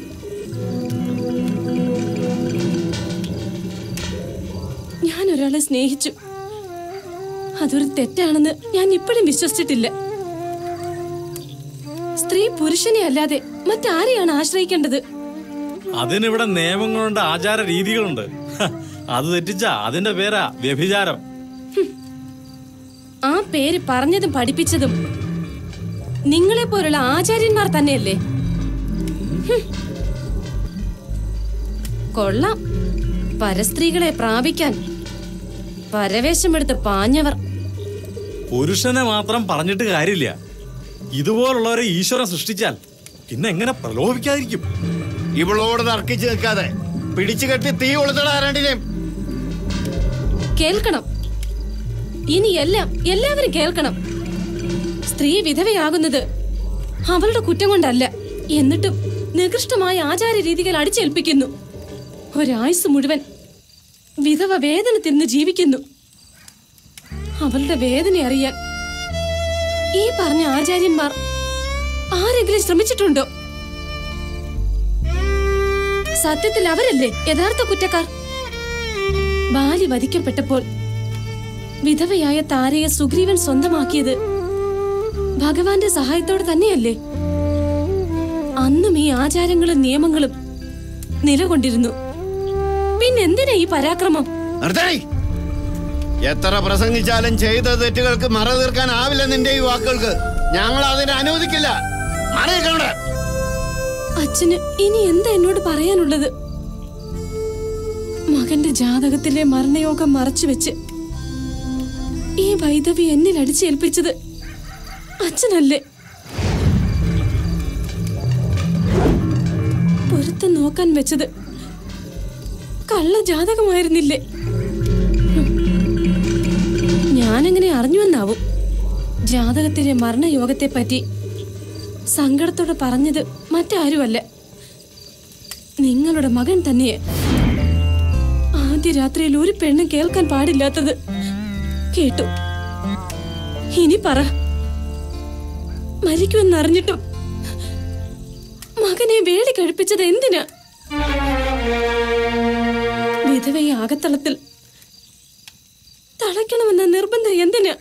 ഞാൻ ഒരാളെ സ്നേഹിച്ചു അതൊരു തെറ്റാണെന്ന് ഞാൻ ഇപ്പോഴും വിശ്വസിച്ചിട്ടില്ല സ്ത്രീ പുരുഷനെ അല്ലാതെ മറ്റാരെയാണ് ആശ്രയിക്കേണ്ടത് അതിനിവിടെ നിയമങ്ങളുണ്ട് ആചാര രീതികളുണ്ട് ഹ, അത് തെറ്റിച്ച അതിന്റെ പേരാ വ്യഭിചാരം ആ പേര് പറഞ്ഞതും പഠിപ്പിച്ചതും നിങ്ങളെ പോലുള്ള ആചാര്യന്മാർ തന്നെയല്ലേ ഹും. കൊള്ളാം പരസ്ത്രീകളെ പ്രാപിക്കാൻ പരവേശമെടുത്ത് പാഞ്ഞവർ പുരുഷനെ മാത്രം പറഞ്ഞിട്ട് കാര്യമില്ല ഇതുപോലുള്ളവരെ ഈശ്വരൻ സൃഷ്ടിച്ചാൽ പിന്നെ എങ്ങനെ പ്രലോഭിക്കാതിരിക്കും ഇവളോട് തർക്കിച്ച് നിൽക്കാതെ പിടിച്ചു കെട്ടി തീ കൊളുത്തടാ രണ്ടിനെയും കേൾക്കണം ഇനി എല്ലാം എല്ലാവരും കേൾക്കണം സ്ത്രീ വിധവയാകുന്നത് അവളുടെ കുറ്റം കൊണ്ടല്ല എന്നിട്ടും നികൃഷ്ടമായ ആചാര രീതികൾ അടിച്ചേൽപ്പിക്കുന്നു ഒരായുസ് മുഴുവൻ വിധവ വേദന തിന്ന് ജീവിക്കുന്നു അവളുടെ വേദന അറിയാൻ ഈ പറഞ്ഞ ആചാര്യന്മാർ ആരെങ്കിലും ശ്രമിച്ചിട്ടുണ്ടോ സത്യത്തിൽ അവരല്ലേ യഥാർത്ഥ കുറ്റക്കാർ ബാലി വധിക്കപ്പെട്ടപ്പോൾ വിധവയായ താരയെ സുഗ്രീവൻ സ്വന്തമാക്കിയത് ഭഗവാന്റെ സഹായത്തോടെ തന്നെയല്ലേ അന്നും ഈ ആചാരങ്ങളും നിയമങ്ങളും നിലകൊണ്ടിരുന്നു പിന്നെന്തിനാ ഈ പരാക്രമം നിർത്തണേ എത്ര പ്രസംഗിച്ചാലും ചെയ്ത തെറ്റുകൾക്ക് മറ തീർക്കാനാവില്ല നിന്റെ ഈ വാക്കുകൾക്ക് ഞങ്ങൾ അതിനെ അനുവദിക്കില്ല മറയിക്കണ്ട അച്ഛന് ഇനി എന്താ എന്നോട് പറയാനുള്ളത് മകന്റെ ജാതകത്തിലെ മരണയോഗം മറച്ചുവെച്ച് ഈ വൈദവി എന്നിൽ അടിച്ചേൽപ്പിച്ചത് അച്ഛനല്ലേ പൊരുത്തം നോക്കാൻ വെച്ചത് കള്ള ജാതകമായിരുന്നില്ലേ ഹും. ഞാനെങ്ങനെ അറിഞ്ഞുവെന്നാവും ജാതകത്തിലെ മരണയോഗത്തെ പറ്റി സങ്കടത്തോടെ പറഞ്ഞത് മറ്റാരുമല്ല നിങ്ങളുടെ മകൻ തന്നെയെ ആദ്യ രാത്രിയിൽ ഒരു പെണ്ണും കേൾക്കാൻ പാടില്ലാത്തത് കേട്ടു ഇനി പറ മരിക്കുമെന്നറിഞ്ഞിട്ടും മകനെ വേടി കഴിപ്പിച്ചത് എന്തിനാ വിധവയെ ആകത്തളത്തിൽ തളയ്ക്കണമെന്ന നിർബന്ധം എന്തിനാ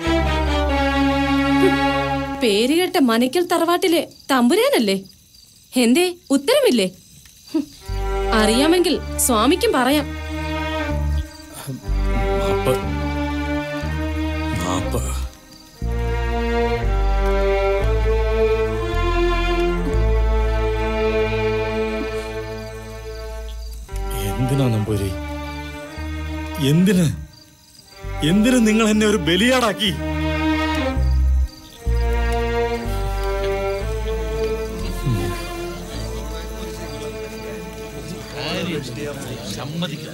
പേരുകേട്ട മനക്കൽ തറവാട്ടിലെ തമ്പുരാനല്ലേ എന്തേ ഉത്തരമില്ലേ ഹും, അറിയാമെങ്കിൽ സ്വാമിക്കും പറയാം മാപ്പ് മാപ്പ് എന്തിനാ നമ്പൂരി എന്തിന് എന്തിന് നിങ്ങൾ എന്നെ ഒരു ബലിയാടാക്കി സമ്മതിക്കാം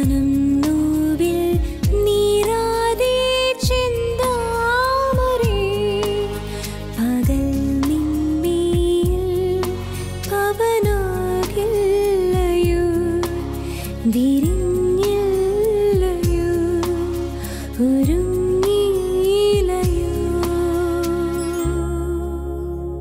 മനം നോവിൽ നീരാതെ ചിന്താമരേ പകൽ നിന്മേൽ പവനാകില്ലയോ വിരിഞ്ഞില്ലയോ ഒരുങ്ങിയില്ലയോ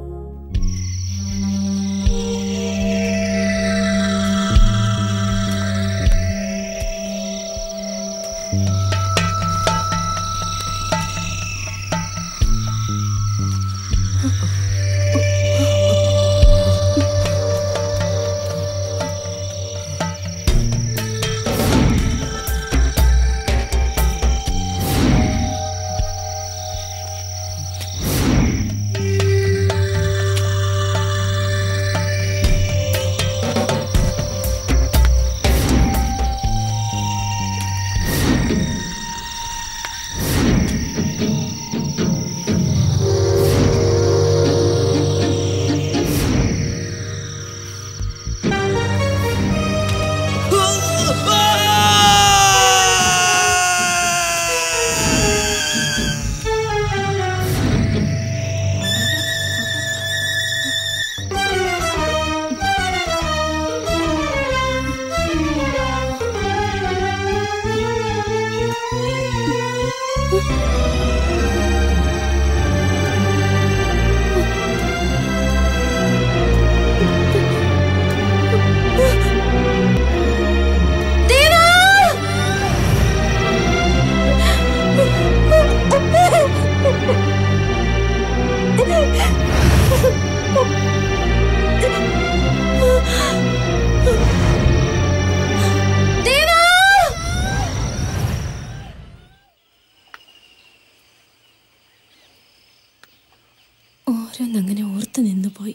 ഓരോന്നങ്ങനെ ഓർത്തു നിന്നു പോയി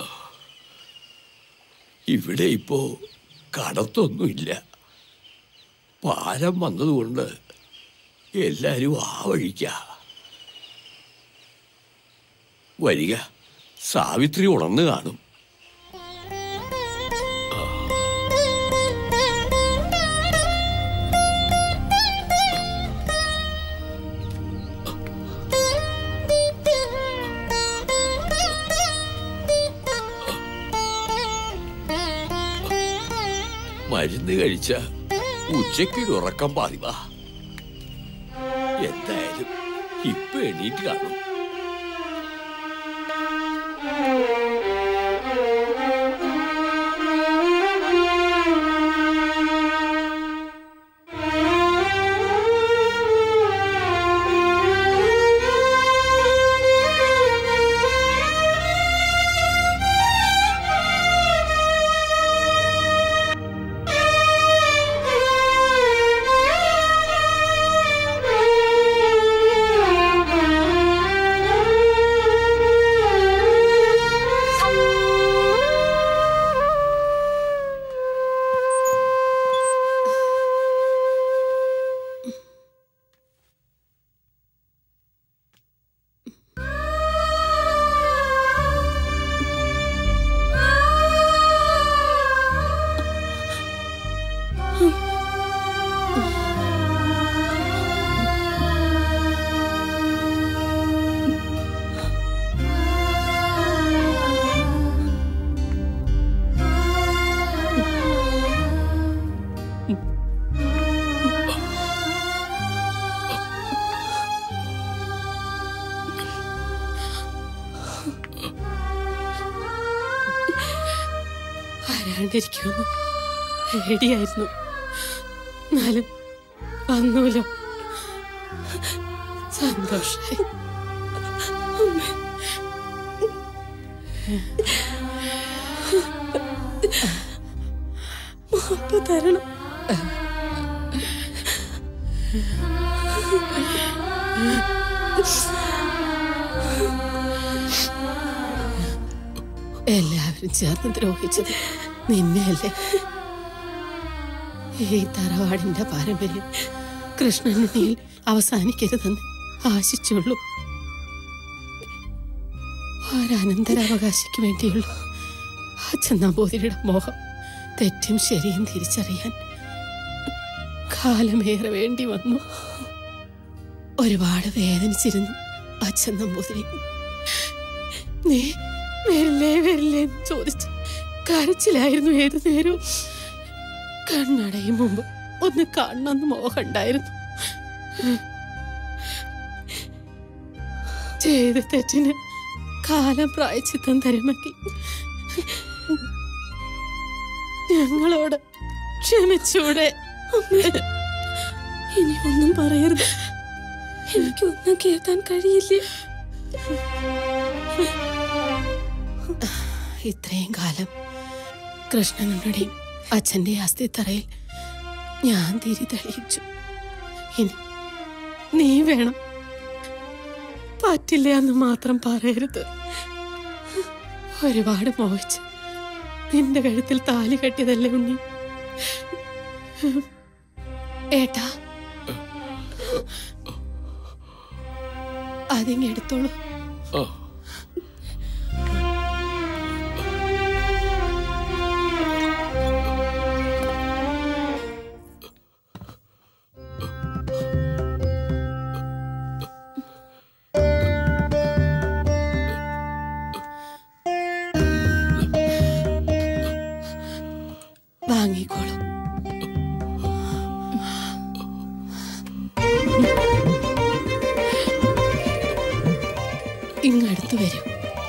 ഇവിടെ ഇപ്പോ കടത്തൊന്നുമില്ല പാലം വന്നതുകൊണ്ട് എല്ലാരും ആ വഴിക്ക വരിക സാവിത്രി ഉണർന്നു കാണും മരുന്ന് കഴിച്ച ഉച്ചയ്ക്കൊരു ഉറക്കം പാതിവാ എന്തായാലും ഇപ്പൊ എണീറ്റ് കാണും ആരാണ്ടിരിക്കുമെന്ന് പേടിയായിരുന്നു എന്നാലും വന്നൂലോ സന്തോഷായി മാപ്പ് തരണം എല്ലാവരും ചേർന്ന് ദ്രോഹിച്ചത് നിന്നെയല്ലേ ഈ തറവാടിന്റെ പാരമ്പര്യം കൃഷ്ണനിൽ അവസാനിക്കരുതെന്ന് ആശിച്ചുള്ളൂ ഒരനന്തരാവകാശിക്ക് വേണ്ടിയുള്ള അച്ഛൻ നമ്പൂതിരിയുടെ മോഹം തെറ്റും ശരിയും തിരിച്ചറിയാൻ കാലമേറെ വേണ്ടി വന്നു ഒരുപാട് വേദനിച്ചിരുന്നു അച്ഛൻ നമ്പൂതിരി നീ വരില്ലേ വരില്ലേ എന്ന് ചോദിച്ചു കരച്ചിലായിരുന്നു ഏതു നേരവും കണ്ണടയും മുമ്പ് ഒന്ന് കാണണമെന്ന് മോഹമുണ്ടായിരുന്നു ചെയ്ത തെറ്റിന് കാലം പ്രായച്ചിത്തം തരുമെങ്കിൽ ഞങ്ങളോട് ക്ഷമിച്ചൂടെ ഇനി ഒന്നും പറയരുത് എനിക്കൊന്നും കേൾക്കാൻ കഴിയില്ല ഇത്രയും കാലം കൃഷ്ണനുടെയും അച്ഛന്റെ അസ്ഥിത്തറയിൽ ഞാൻ തിരി തെളിയിച്ചു ഇനി നീ വേണം പറ്റില്ല എന്ന് മാത്രം പറയരുത് ഒരുപാട് മോഹിച്ച് നിന്റെ കഴുത്തിൽ താലി കെട്ടിയതല്ലേ ഉണ്ണി ഏട്ടാ അതിങ്ങ് എടുത്തോളൂ വാങ്ങിക്കോളൂ ഇങ്ങടുത്ത് വരൂ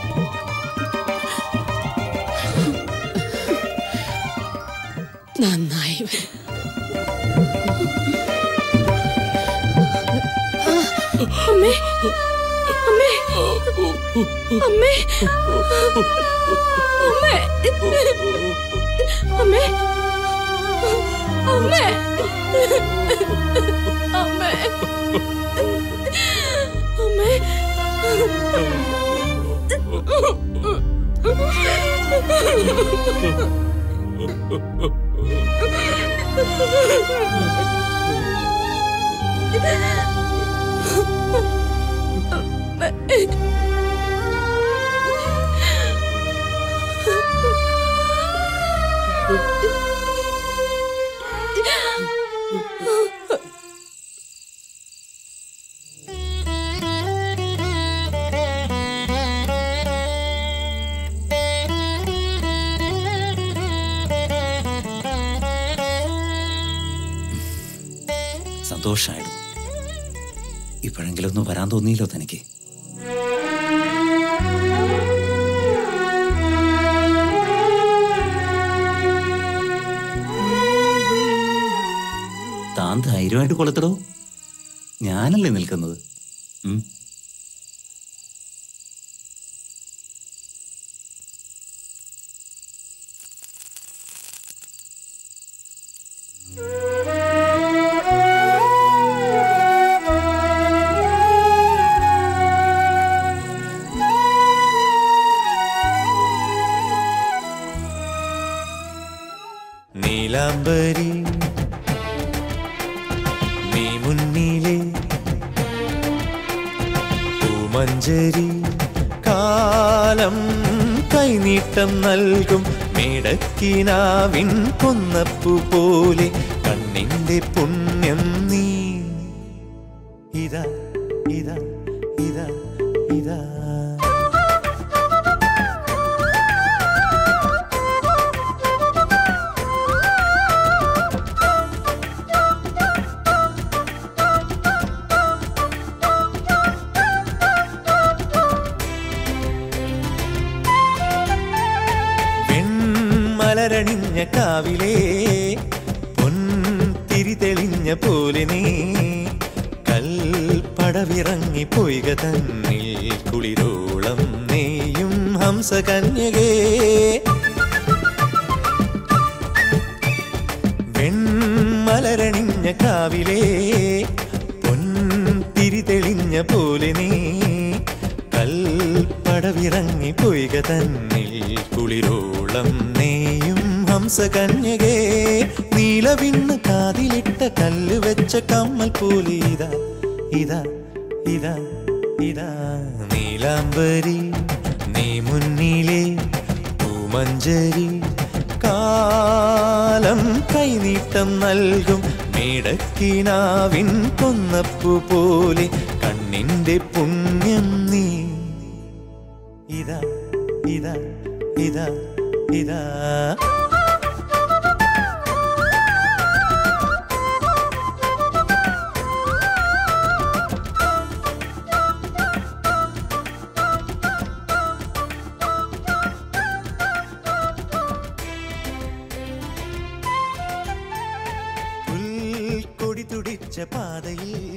നന്നായി വരും അമ്മേ അമ്മേ അമ്മേ അമ്മേ അമ്മേ അമ്മേ അമ്മേ അമ്മേ സന്തോഷായിരുന്നു ഇപ്പോഴെങ്കിലും ഒന്ന് വരാൻ തോന്നിയില്ലോ തനിക്ക് താൻ ധൈര്യമായിട്ട് കൊളുത്തടോ ഞാനല്ലേ നിൽക്കുന്നത് ഉം. നീലാംബരി നീ മുന്നിലെ പൂമഞ്ചരി കാലം കൈനീട്ടം നൽകും മേടക്കിനാവിൻ കൊന്നപ്പു പോലെ കണ്ണിന്റെ പുണ്യം നീ ഇതാ ഇതാ ഇതാ ഇതാ വെൺമലരണിഞ്ഞ കാവിലേ പൊൻതിരി തെളിഞ്ഞ പോലെ നീ കൽപ്പടവിറങ്ങി പൊയ്ക തന്നിൽ കുളിരോളം നീയും ഹംസകന്യകേ വെൺമലരണിഞ്ഞ കാവിലേ പൊൻതിരി തെളിഞ്ഞ പോലെ നീ കൽപ്പടവിറങ്ങി പൊയ്ക തന്നിൽ കുളിരോളം നീയും ഹംസകന്യകേ നീലവിണ്ണ് കാതിലിട്ട കല്ല് വെച്ച കമ്മൽ പോലെ ഇതാ ഇതാ ഇതാ ഇതാ നീലാംബരി നീ മുന്നിലെ പൂമഞ്ചരി കാലം കൈനീട്ടം നൽകും മേടക്കിനാവിൻ കൊന്നപ്പു പോലെ കണ്ണിന്റെ പുണ്യം നീ ഇതാ ഇതാ ഇതാ ഇതാ പുൽക്കൊടി തുടിച്ച പാതയിൽ